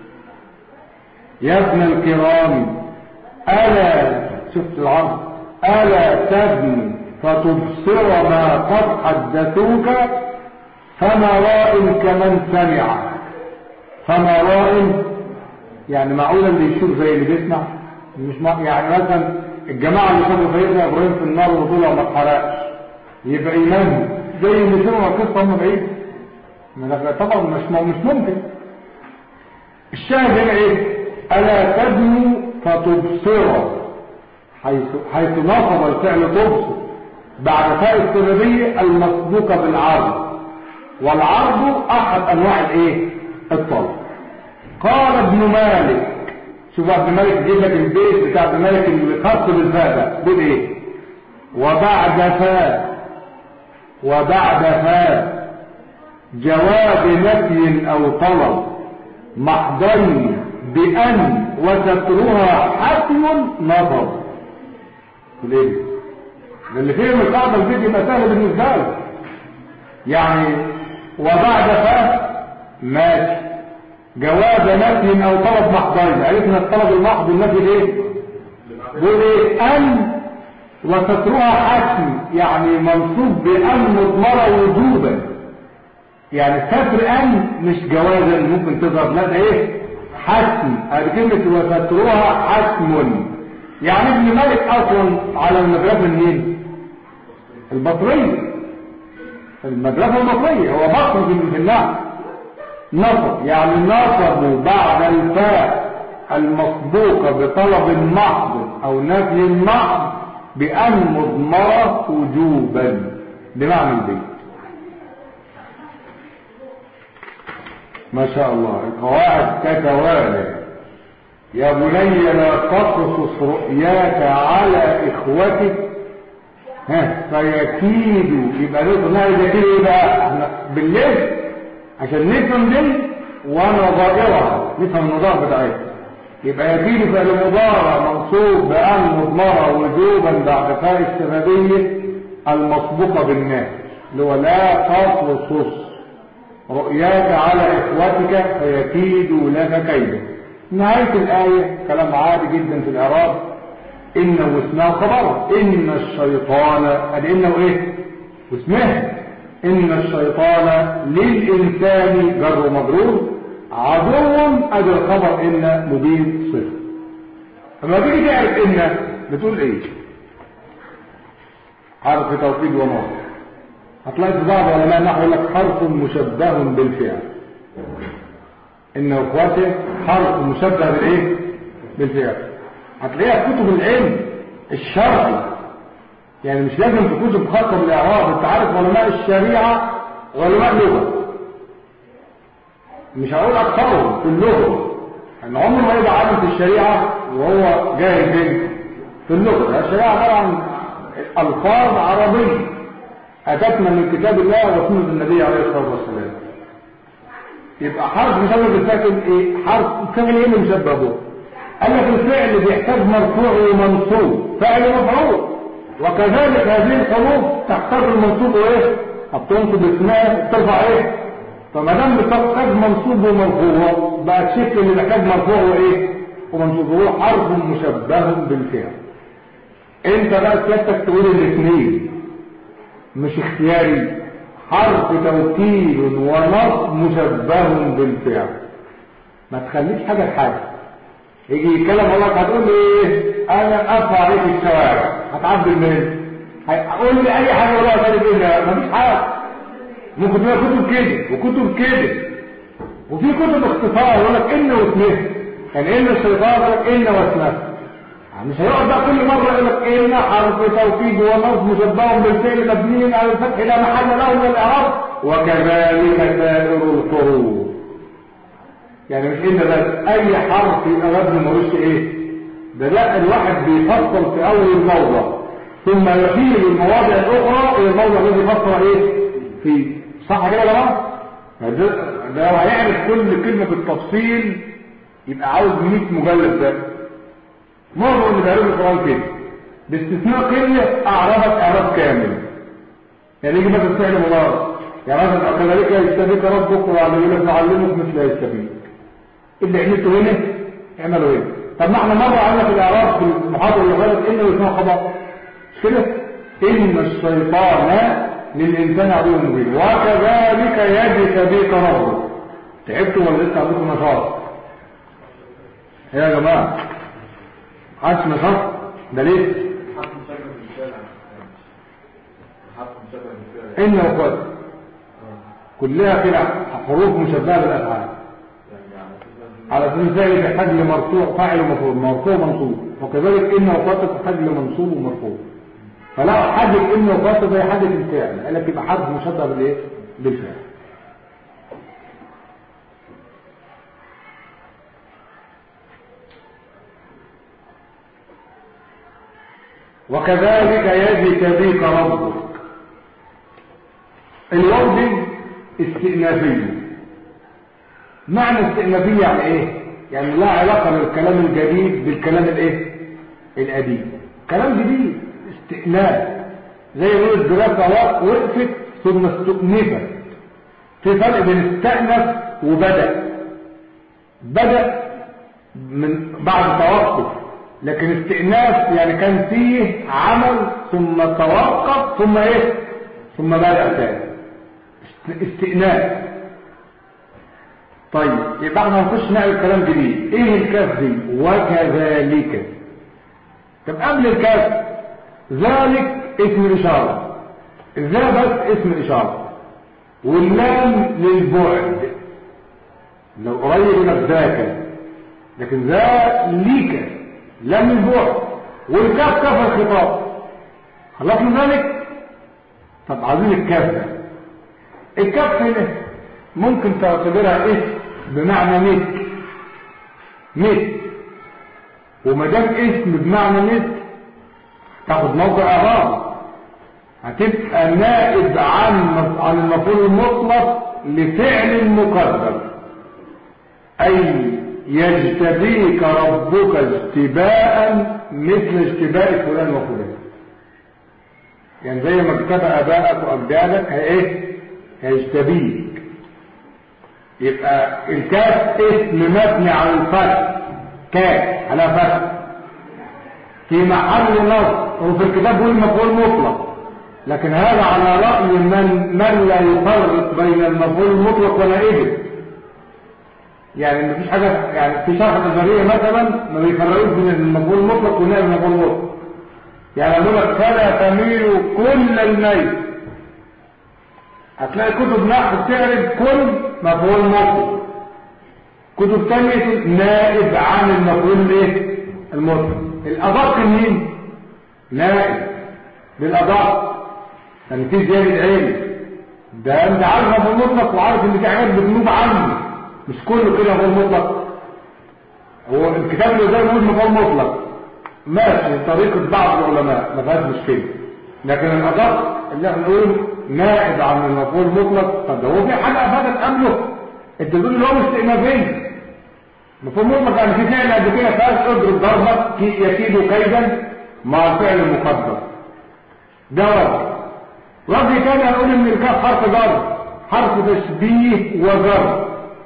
يا ابن الكرام ألا شفت العرض ألا تبني فتبصر ما قد حدثوك فما راء كمن سمع فما راء يعني معقولة اللي يشوف زي اللي بيسمع مش مع... يعني مثلا الجماعة اللي شافوا سيدنا إبراهيم في النار وطلع ما اتحرقش يبقى إيمانهم زي اللي سمعوا القصة هم بعيد طبعا مش مش ممكن الشاهد هنا ايه الا تبنوا فتبصر حيث حيث نصب الفعل تبصر بعد فاء السببيه المسبوقه بالعرض والعرض احد انواع الايه الطلب قال ابن مالك شوف ابن مالك يجيب لك البيت بتاع ابن مالك اللي خاص بالفاء ده بيقول ايه وبعد فاء وبعد فاء جواب نفي او طلب محضرين بأن وسترها حتم نظر ليه ده اللي فيه من القاعدة الفيديو يبقى سهل بالنسبة له يعني وبعد ف ماشي جواز نفي او طلب محضين عرفنا الطلب المحض النفي ايه بيقول ايه ان وسترها حتم يعني منصوب بان مضمره وجوبا يعني ستر ان مش جوازا ممكن تظهر لا ده ايه حتم هذه كلمه وسترها حتم يعني ابن مالك اصلا على المدرسه منين البصريه المدرسه البصريه هو بصر في النحو نصب يعني نصبوا بعد الفاء المسبوقة بطلب محض او نفي محض بأن مضمرة وجوبا بمعنى البيت ما شاء الله القواعد كتوالي يا بني لا تقصص رؤياك على اخوتك ها فيكيدوا يبقى نقول نعرف يكيدوا ايه بقى احنا بالليل عشان نفهم دي ونظائرها نفهم النظائر بتاعتها يبقى يكيد فعل مضارع منصوب بأن مضمرة وجوبا بعد فاء السببية المسبوقة بالناس اللي هو لا تقصص رؤياك على إخوتك فيكيدوا لك كيدا نهاية الآية كلام عادي جدا في الإعراب إنه واسمها خبر إن الشيطان قال إنه إيه واسمه إن الشيطان للإنسان جر مجرور عدو أدي الخبر إن مبين صفر لما تيجي تعرف إن بتقول إيه حرف توكيد ونصب هتلاقي في بعض علماء النحو يقول لك حرف مشبه بالفعل إن إخواته حرف مشبه بالإيه بالفعل هتلاقيها في كتب العلم الشرعي يعني مش لازم في كتب خاصة بالإعراب انت عارف علماء الشريعة وعلماء لغة مش هقول أكثرهم في اللغة ان عمره ما يبقى عالم في الشريعة وهو جاهل بين في اللغة الشريعة عبارة عن ألفاظ عربية أتتنا من كتاب الله وسنة النبي عليه الصلاة والسلام يبقى حرف مشبه بالساكن ايه حرف فعل ايه اللي مشبه به قال لك الفعل بيحتاج مرفوع ومنصوب فعل مفعول وكذلك هذه الحروف تحتاج المنصوب وايه هتنصب اسمها ترفع ايه فما دام بتحتاج منصوب ومرفوع بقى الشكل اللي محتاج مرفوع وايه ومنصوب هو حرف مشبه بالفعل انت بقى سيادتك تقول الاثنين مش اختياري حرف توكيد ونصب مشبه بالفعل ما تخليش حاجه لحاجه يجي يتكلم الله هتقول لي ايه انا ارفع عليك الشوارع هتعدل منين هقول لي اي حاجه ولا تاني كده مفيش حاجه ممكن تبقى كتب كده وكتب كده وفي كتب اختصار يقول لك ان واسمه يعني ان الشيطان يقول لك ان واسمه مش هيقعد بقى كل مره يقول لك ان حرف توكيد ونصب مشبه بالفعل مبني على الفتح لا محل له من الاعراب وكذلك سائر الحروف يعني مش ان بس اي حرف يبقى مبني ملوش ايه ده لا الواحد بيفصل في اول موضع ثم يشير المواضع الاخرى الى الموضع الذي فصل ايه فيه صح كده يا جماعه ده ده لو هيعرف كل كلمه بالتفصيل يبقى عاوز 100 مجلد ده معظم اللي بيعرفوا القران كده باستثناء كلمه اعربت اعراب كامل يعني يجي مثلا فعل مضارع يعني مثلا كذلك يستبيك ربك ويقول لك نعلمك مثل يستبيك اللي عملته هنا اعمله هنا طب ما احنا مرة عملنا في الاعراب في المحاضرة اللي فاتت انه يسمع خبر مش كده ان الشيطان للانسان عدو مبين وكذلك يجتبيك ربك تعبتوا ولا لسه عندكم نشاط يا جماعة حاسس نشاط ده ليه ان وقت كلها كده حروف مشبهه بالافعال على اساس ذلك يحتاج لمرفوع فاعل ومفعول مرفوع منصوب وكذلك ان وقت تحتاج لمنصوب ومرفوع فلا حدد ان وقت زي حدد الفعل قال لك يبقى حرف مشبه بالايه بالفعل وكذلك يجتبيك ربك الواو دي استئنافيه معنى استئنافيه يعني ايه يعني لا علاقة للكلام الجديد بالكلام الايه القديم كلام جديد استئناف زي ما يقول الدراسة وقفت ثم استؤنفت في فرق بين استأنف وبدأ بدأ من بعد توقف لكن استئناف يعني كان فيه عمل ثم توقف ثم ايه ثم بدأ تاني استئناف طيب يبقى احنا هنخش نعمل كلام جديد ايه الكاف دي وكذلك طب قبل الكاف ذلك اسم الاشاره ذا بس اسم الاشاره واللام للبعد لو قريب لك ذاك لكن ذا ليك لام البعد والكاف كاف الخطاب خلصنا ذلك طب عايزين الكاف ده الكاف هنا ممكن تعتبرها اسم بمعنى مثل مثل وما دام اسم بمعنى مثل تاخد موضع اعراب هتبقى نائب عن عن المفعول المطلق لفعل مقدر اي يجتبيك ربك اجتباء مثل اجتباء فلان وفلان يعني زي ما اجتبى ابائك واجدادك هي ايه هيجتبيك يبقى الكاف اسم مبني على الفتح كاف على فتح في محل نصب وفي الكتاب بيقول مفعول مطلق لكن هذا على رأي من من لا يفرق بين المفعول المطلق ونائبه يعني مفيش حاجة يعني في شرح النظرية مثلا ما بيفرقوش بين المفعول المطلق ونائب المفعول المطلق يعني يقول لك فلا تميل كل الميل هتلاقي كتب نحو بتعرف كل مفعول مطلق كتب تانية نائب عن المفعول الايه المطلق الادق مين نائب للادق يعني في زيادة علم ده انت عارف مفعول مطلق وعارف ان في حاجات بتنوب عنه مش كله كده مفعول مطلق هو الكتاب اللي زي ما يقول مفعول مطلق ماشي طريقة بعض العلماء ما فيهاش مشكلة لكن الادق اللي احنا نقول نائب عن المفعول المطلق طب ده هو في حاجه افادت قبله انت تقول اللي هو استئنافين مفعول مطلق يعني في فعل قبل كده فاز اضرب ضربه يكيد كيدا مع الفعل المقدر ده وجه وجه تاني هنقول ان الكاف حرف جر حرف تشبيه وجر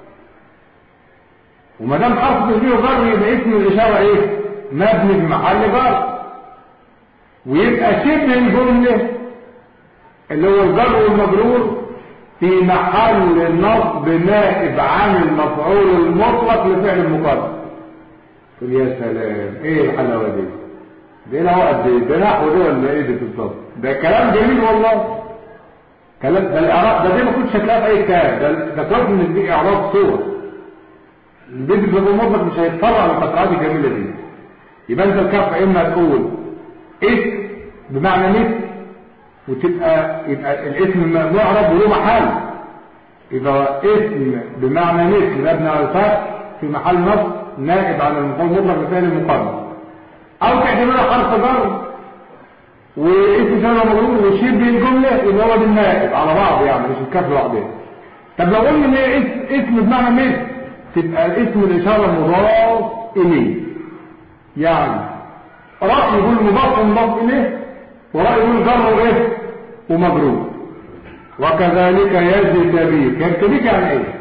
وما دام حرف تشبيه وجر يبقى اسم الاشاره ايه مبني في محل جر ويبقى شبه الجمله اللي هو الجر والمجرور في محل نصب نائب عن المفعول المطلق لفعل المقدر قل يا سلام ايه الحلاوه دي ده له قد ايه ده نحو ده ولا ايه ده بالظبط ده كلام جميل والله كلام ده الاعراب ده دي ما كنتش هتلاقيها في اي كتاب ده ده كويس ان دي اعراب صور البيت المفعول المطلق مش هيتفرع من القطعات الجميله دي يبقى انت الكف اما تقول اسم بمعنى مثل وتبقى يبقى الاسم معرب وله محل يبقى اسم بمعنى مثل مبني على الفتح في محل نصب نائب عن المفعول المطلق بفعل المقدم او تعتبرها حرف جر واسم شبه مجرور وشبه الجمله يبقى هو بالنائب على بعض يعني مش الكاف لوحدها طب لو قلنا ان هي اسم, اسم بمعنى مثل تبقى الاسم الاشاره مضاف اليه يعني راي يقول مضاف ومضاف اليه ورأي يقول جر ايه ومجرور وكذلك يجتبيك يجتبيك يعني ايه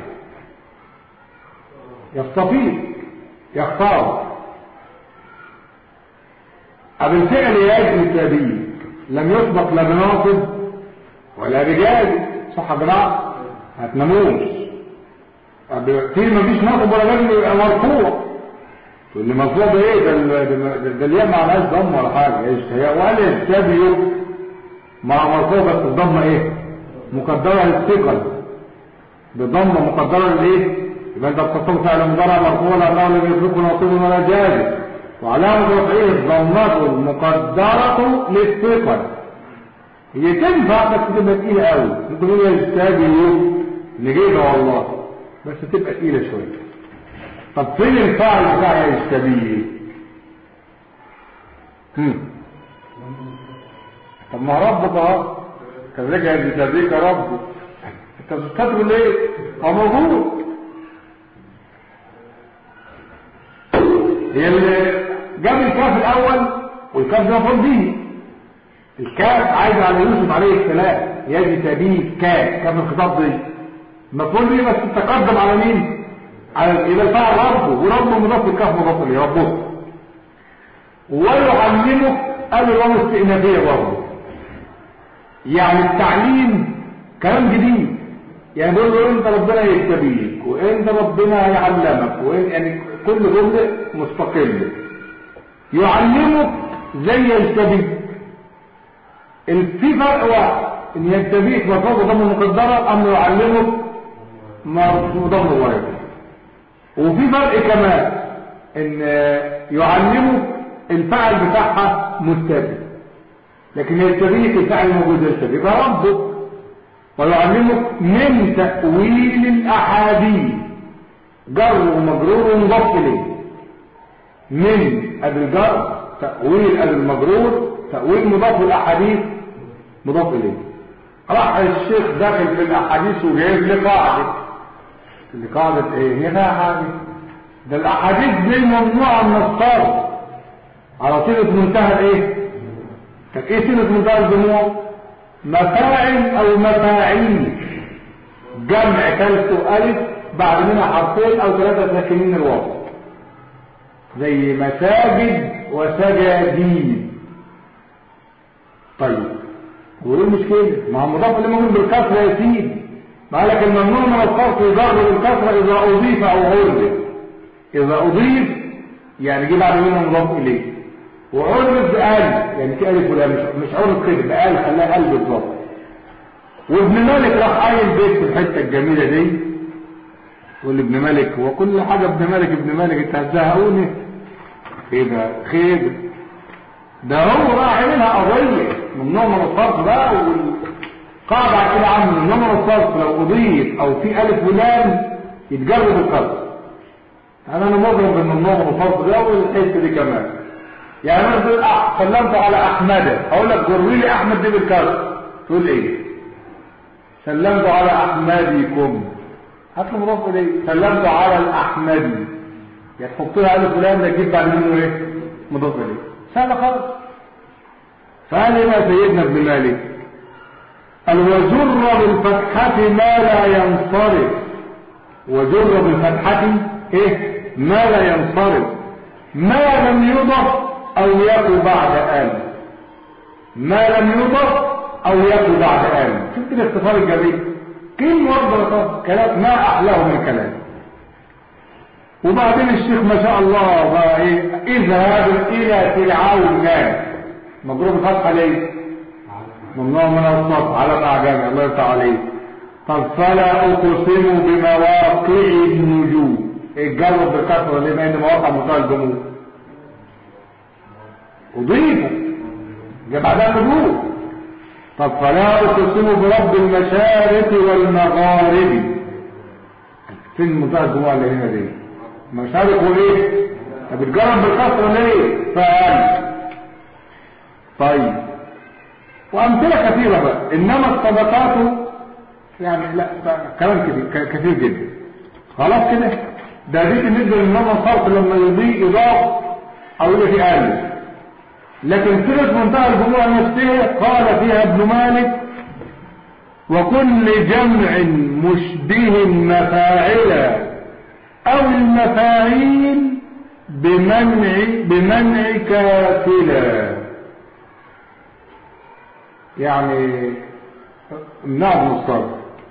يصطفيك يختار أبو الفعل يجتبيك لم يسبق لا بناصب ولا بجاز صح يا جماعه هتناموش في مفيش ناصب ولا جاز يبقى مرفوع تقول لي مرفوع ده ايه ده ده الياء ما عليهاش ضم ولا حاجه هي وقال يجتبي مع مرفوع بس الضمه ايه مقدره للثقل بضمه مقدره لايه يبقى انت بتحط فعل مضارع مرفوع لانه لم يسبقه ناصب ولا جاز وعلامه رفعه الضمه المقدره للثقل هي تنفع بس تبقى تقيله قوي ممكن نقول يجتبي نجيبها والله بس تبقى تقيله شويه طب فين الفاعل بتاع يجتبيه هم طب ما ربك اهو كذلك يجتبيك ربك انت بتستدعوا ليه هو موجود هي اللي جاب الكاف الاول والكاف ده مفعول به الكاف عايز على يوسف عليه السلام يجتبيه كاف كاف الخطاب دي مفعول به بس تقدم على مين على يبقى الفاعل ربه وربه مضاف الكاف مضاف اليه ربه ويعلمك قال له استئنافيه برضه يعني التعليم كلام جديد يعني بيقول له انت ربنا يجتبيك وانت ربنا يعلمك وإن يعني كل جمله مستقله يعلمك زي يجتبيك ال- في فرق واحد ان يجتبيك مرفوض ضم مقدره ام يعلمك مرفوض ضم غيره وفي فرق كمان ان يعلمك الفعل بتاعها مستبد لكن يجتبيك الفعل موجود يجتبيك يبقى ربك ويعلمك من تأويل الأحاديث جر ومجرور ومضاف إليه من أبي الجر تأويل أبي المجرور تأويل مضاف الأحاديث مضاف إليه راح الشيخ داخل في الأحاديث وجايب لي قاعدة اللي قاعدة إيه هي فيها حاجة ده الأحاديث دي ممنوعة من الصرف على صيغة منتهى الإيه؟ كانت إيه صيغة منتهى الجموع؟ مفاعل او مفاعيل جمع كلمة ألف بعد منها حرفين او ثلاثة ساكنين الوسط زي مساجد وسجادين طيب وايه المشكلة ما هو مضاف اللي ممكن بالكسرة يا سيدي ما قالك الممنوع من الصرف يجر بالكسرة اذا اضيف او عرف اذا اضيف يعني جه بعد منه مضاف اليه وعرف بقال يعني في ألف ولا مش مش عرف كده بقال خلاها قلب بالظبط وابن مالك راح قايل بيت في الحته الجميله دي يقول ابن مالك هو كل حاجه ابن مالك ابن مالك انت هتزهقوني ايه ده خير ده هو بقى عاملها قضيه ممنوع من الصرف بقى والقاعده كده عنه ممنوع من الصرف لو اضيف او في الف ولام يتجرب القصد انا انا مضرب بالممنوع من الصرف ده والحته دي كمان يعني انا بقول أح... سلمت على احمد اقول لك جري لي احمد دي بالكسر تقول ايه سلمت على احمدكم هات له مضاف اليه سلمت على الاحمدي يا تحط لها الف فلان ده تجيب بعد منه ايه مضاف اليه سهل خالص فقال ايه بقى سيدنا ابن مالك قال وجر بالفتحة ما لا ينصرف وجر بالفتحة ايه ما لا ينصرف ما لم يضف او يكو بعد آل ما لم يضف او يكو بعد آل شفت الاختصار الجميل كلمة واحدة كلام ما احلاه من كلام وبعدين الشيخ ما شاء الله بقى ايه اذهب الى فرعون مضروب فتحه ليه ممنوع من الصف على الاعجام الله يفتح عليه طب فلا اقسم بمواقع النجوم الجرب بالكثره ليه ما ان مواقع منتهى الجمهور اضيفوا جاء بعدها نجوم طب فلا اقسم برب المشارق والمغارب فين منتهى الجمهور اللي هنا دي مشارق وايه طب الجرب بالكثره ليه فقال طيب وامثله كثيره بقى انما الصدقات يعني لا كلام كده كثير جدا خلاص كده ده دي بالنسبه للنظر صرف لما يضيء اضاف او يقول في آل لكن سيره منتهى الجموع نفسها قال فيها ابن مالك وكل جمع مشبه مفاعلا او المفاعيل بمنع بمنع كافلا يعني امنعه من الصرف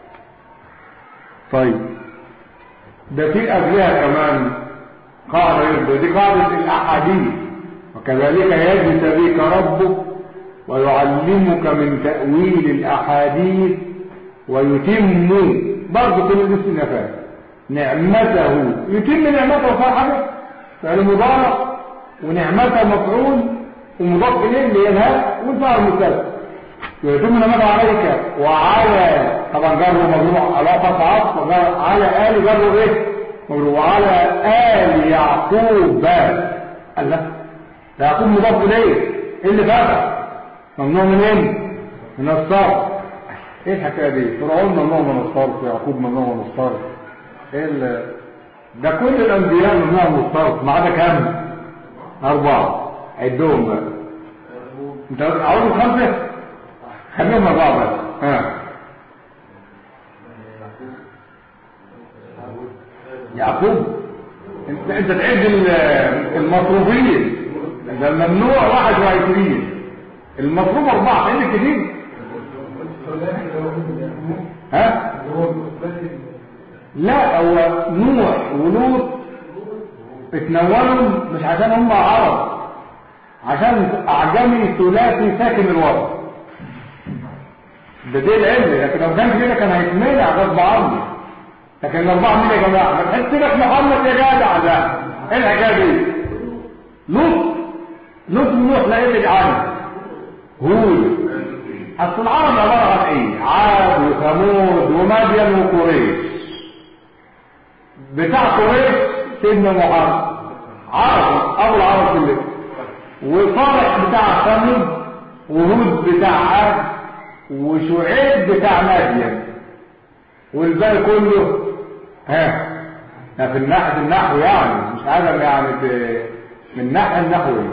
طيب ده في قبلها كمان قاعدة يبدأ دي قاعدة الأحاديث وكذلك يجتبيك ربك ويعلمك من تأويل الأحاديث ويتم برضه كل دي النفاذ نعمته يتم نعمته صاحبه فعل مضارع ونعمته مفعول ومضاف إليه اللي هي الهاء والفعل المستثنى يتم نعمته عليك وعلى طبعا جره مجروح علاقة عطف على آل جره ايه مجروح وعلى آل يعقوب قال لا ده يعقوب مضاف اليه ايه اللي فتح ممنوع من ايه من الصرف ايه الحكايه دي فرعون ممنوع من الصرف ويعقوب ممنوع من الصرف ايه اللي ده كل الانبياء ممنوع من الصرف ما عدا كام أربعة عدهم بقى انت عاوز خمسة خليهم أربعة بس ها يعقوب انت انت تعد ال- المصروفين ده الممنوع 21 المصروف أربعة تعد كتير ها لا هو نوح ولوط اتنولوا مش عشان هم عرب عشان اعجمي ثلاثي ساكن الوسط ده دي العلم لكن لو كان كده كان هيتمنع غصب عنه لكن الاربعه مين يا جماعه ما تحس لك محمد يا جدع ده ايه الحكايه دي لوط لوط ونوح لا يبعد عنه هود اصل العرب عباره عن ايه عاد وثمود ومدين وقريش بتاع قريش سيدنا محمد عرب ابو العرب كلهم وصالح بتاع ثمود وهود بتاع عاد وشعيب بتاع مدين والباقي كله ها ده في الناحيه النحو يعني مش عدم يعني في- من الناحيه النحويه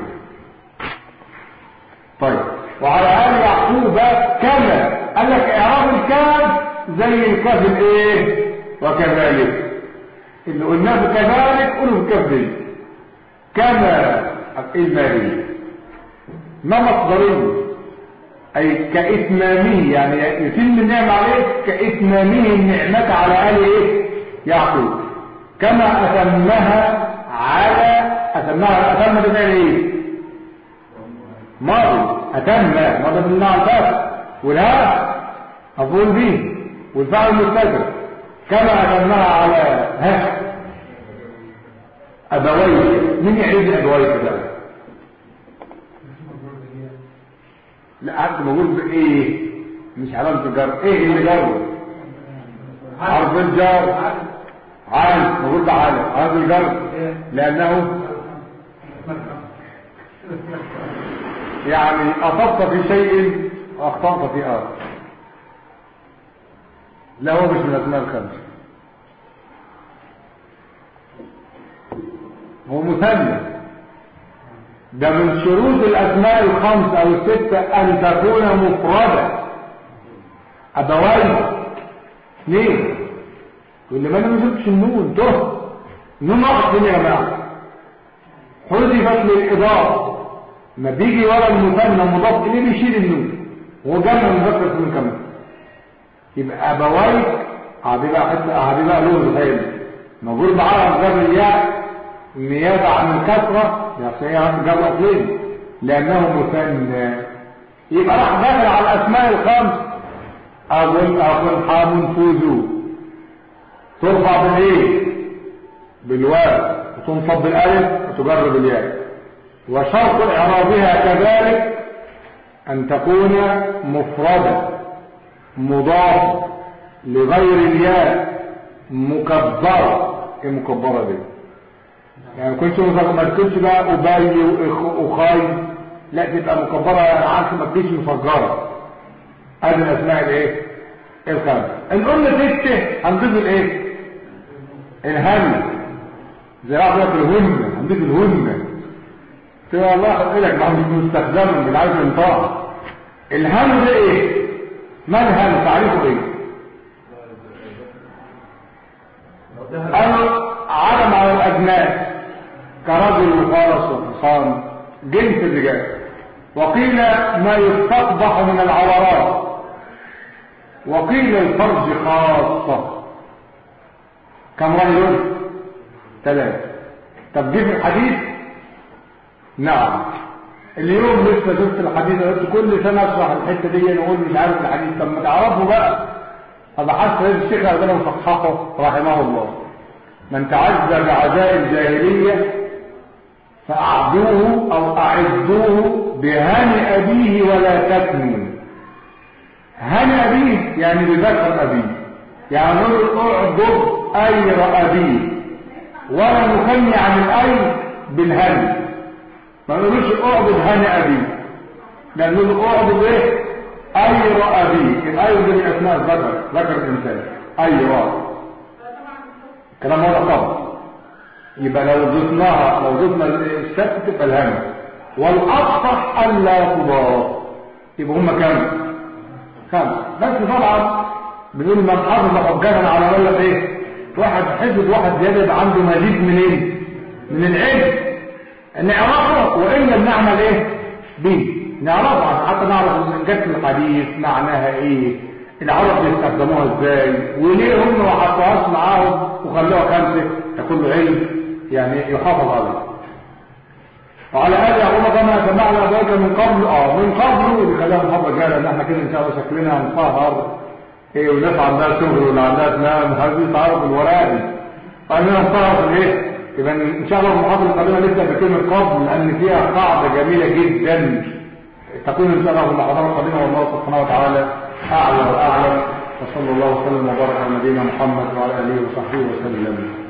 طيب وعلى آل يعقوب كما قال لك اعراب الكاف زي الكاف الايه وكذلك اللي قلناه كذلك قولوا الكاف دي كما المالي ما مصدريه اي كاتمامه يعني يتم النعمه عليك كاتمامه النعمه على ال ايه يعقوب كما اتمها على اتمها اتم بفعل ايه ماضي أتم ماضي بالمعنى الفاتح والها مفعول به والفعل المستتر كما أتمها على ها أبويه مين يعيد أبويه كده لا عبد موجود بإيه مش علامة الجر إيه اللي جره حرف الجر عالم موجود بعالم حرف الجر لأنه يعني أصبت في شيء وأخطأت في آخر لا هو مش من الأسماء الخمسة هو مثنى ده من شروط الأسماء الخمس أو الستة أن تكون مفردة أبوين اثنين واللي ما أنا ما شفتش النون تهت النون نقص فين يا جماعة حذفت للإضافة ما بيجي ورا المثنى مضاف اليه بيشيل النون هو جمع مذكر النون كمان يبقى ابويك هذه بقى حته هذه بقى لغز ثاني موجود معاها غير الياء نيابه عن الكسره يعني هي عن جر اصلين لانه مثنى يبقى راح داخل على الاسماء الخمس اظن اظن حام فوزو ترفع بالايه بالواو وتنصب بالالف وتجر بالياء وشرط إعرابها كذلك أن تكون مفردة مضافة لغير الياء مكبرة ايه مكبرة دي يعني كنت ما تكونش بقى أبي وأخاي لا تبقى مكبرة يعني عارف ما تجيش مفجرة هذه الأسماء الايه الخمسة إن قلنا ستة هنضيف الايه الهم زي واحد يقول الهن هنضيف الهن تقول الله قلت لك ما هو مش مستخدم بالعكس انطاع الهم ده ايه ما الهم تعريفه ايه قالوا علم على الاجناس كرجل وفرس وحصان جنس الرجال وقيل ما يستقبح من العورات وقيل الفرج خاصة كم رجل ثلاثة طب جه في الحديث نعم اليوم لسه شفت الحديث قلت كل سنة اشرح الحتة دي نقول مش عارف الحديث طب ما تعرفوا بقى فبحثت هذا الشيخ ربنا مصححه رحمه الله من تعزى بعزاء الجاهلية فأعدوه أو أعدوه بهن أبيه ولا تكنوا هن أبيه يعني بذكر أبيه يعني نقول أعبد أير أبيه ولا نكني عن الأي بالهن ما نقولش اعبد هنا ابي لا نقول اعبد ايه اير ابي الاير دي من اسماء الذكر ذكر الانسان اير كلام هذا قبل يبقى لو ضفناها لو ضفنا السبت تبقى الهمس والاصح الا تضاف يبقى هم كام خمس بس طبعا بنقول من حافظ حجانا على ولا ايه واحد حفظ واحد زياده يبقى عنده مزيد من ايه من العلم نعرفه وان لم نعمل ايه به نعرفه حتى نعرف من جت الحديث معناها ايه العرب بيستخدموها ازاي وليه هم ما حطوهاش معاهم وخلوها خمسه تكون علم يعني يحافظ عليه وعلى هذا يقول كما سمعنا ذلك من قبل اه من قبل ودي خليها محافظه جايه لان احنا كده ان شاء الله شكلنا هنسهر ايه والناس عندها شغل واللي عندها تنام هذه تعرف الورائي فاننا نسهر في الايه يبقى ان شاء الله المحاضره القادمه نبدا بكلمه قبل لان فيها قاعده جميله جدا تكون ان شاء الله في المحاضره القادمه والله سبحانه وتعالى اعلى واعلم وصلى الله وسلم وبارك على نبينا محمد وعلى اله وصحبه وسلم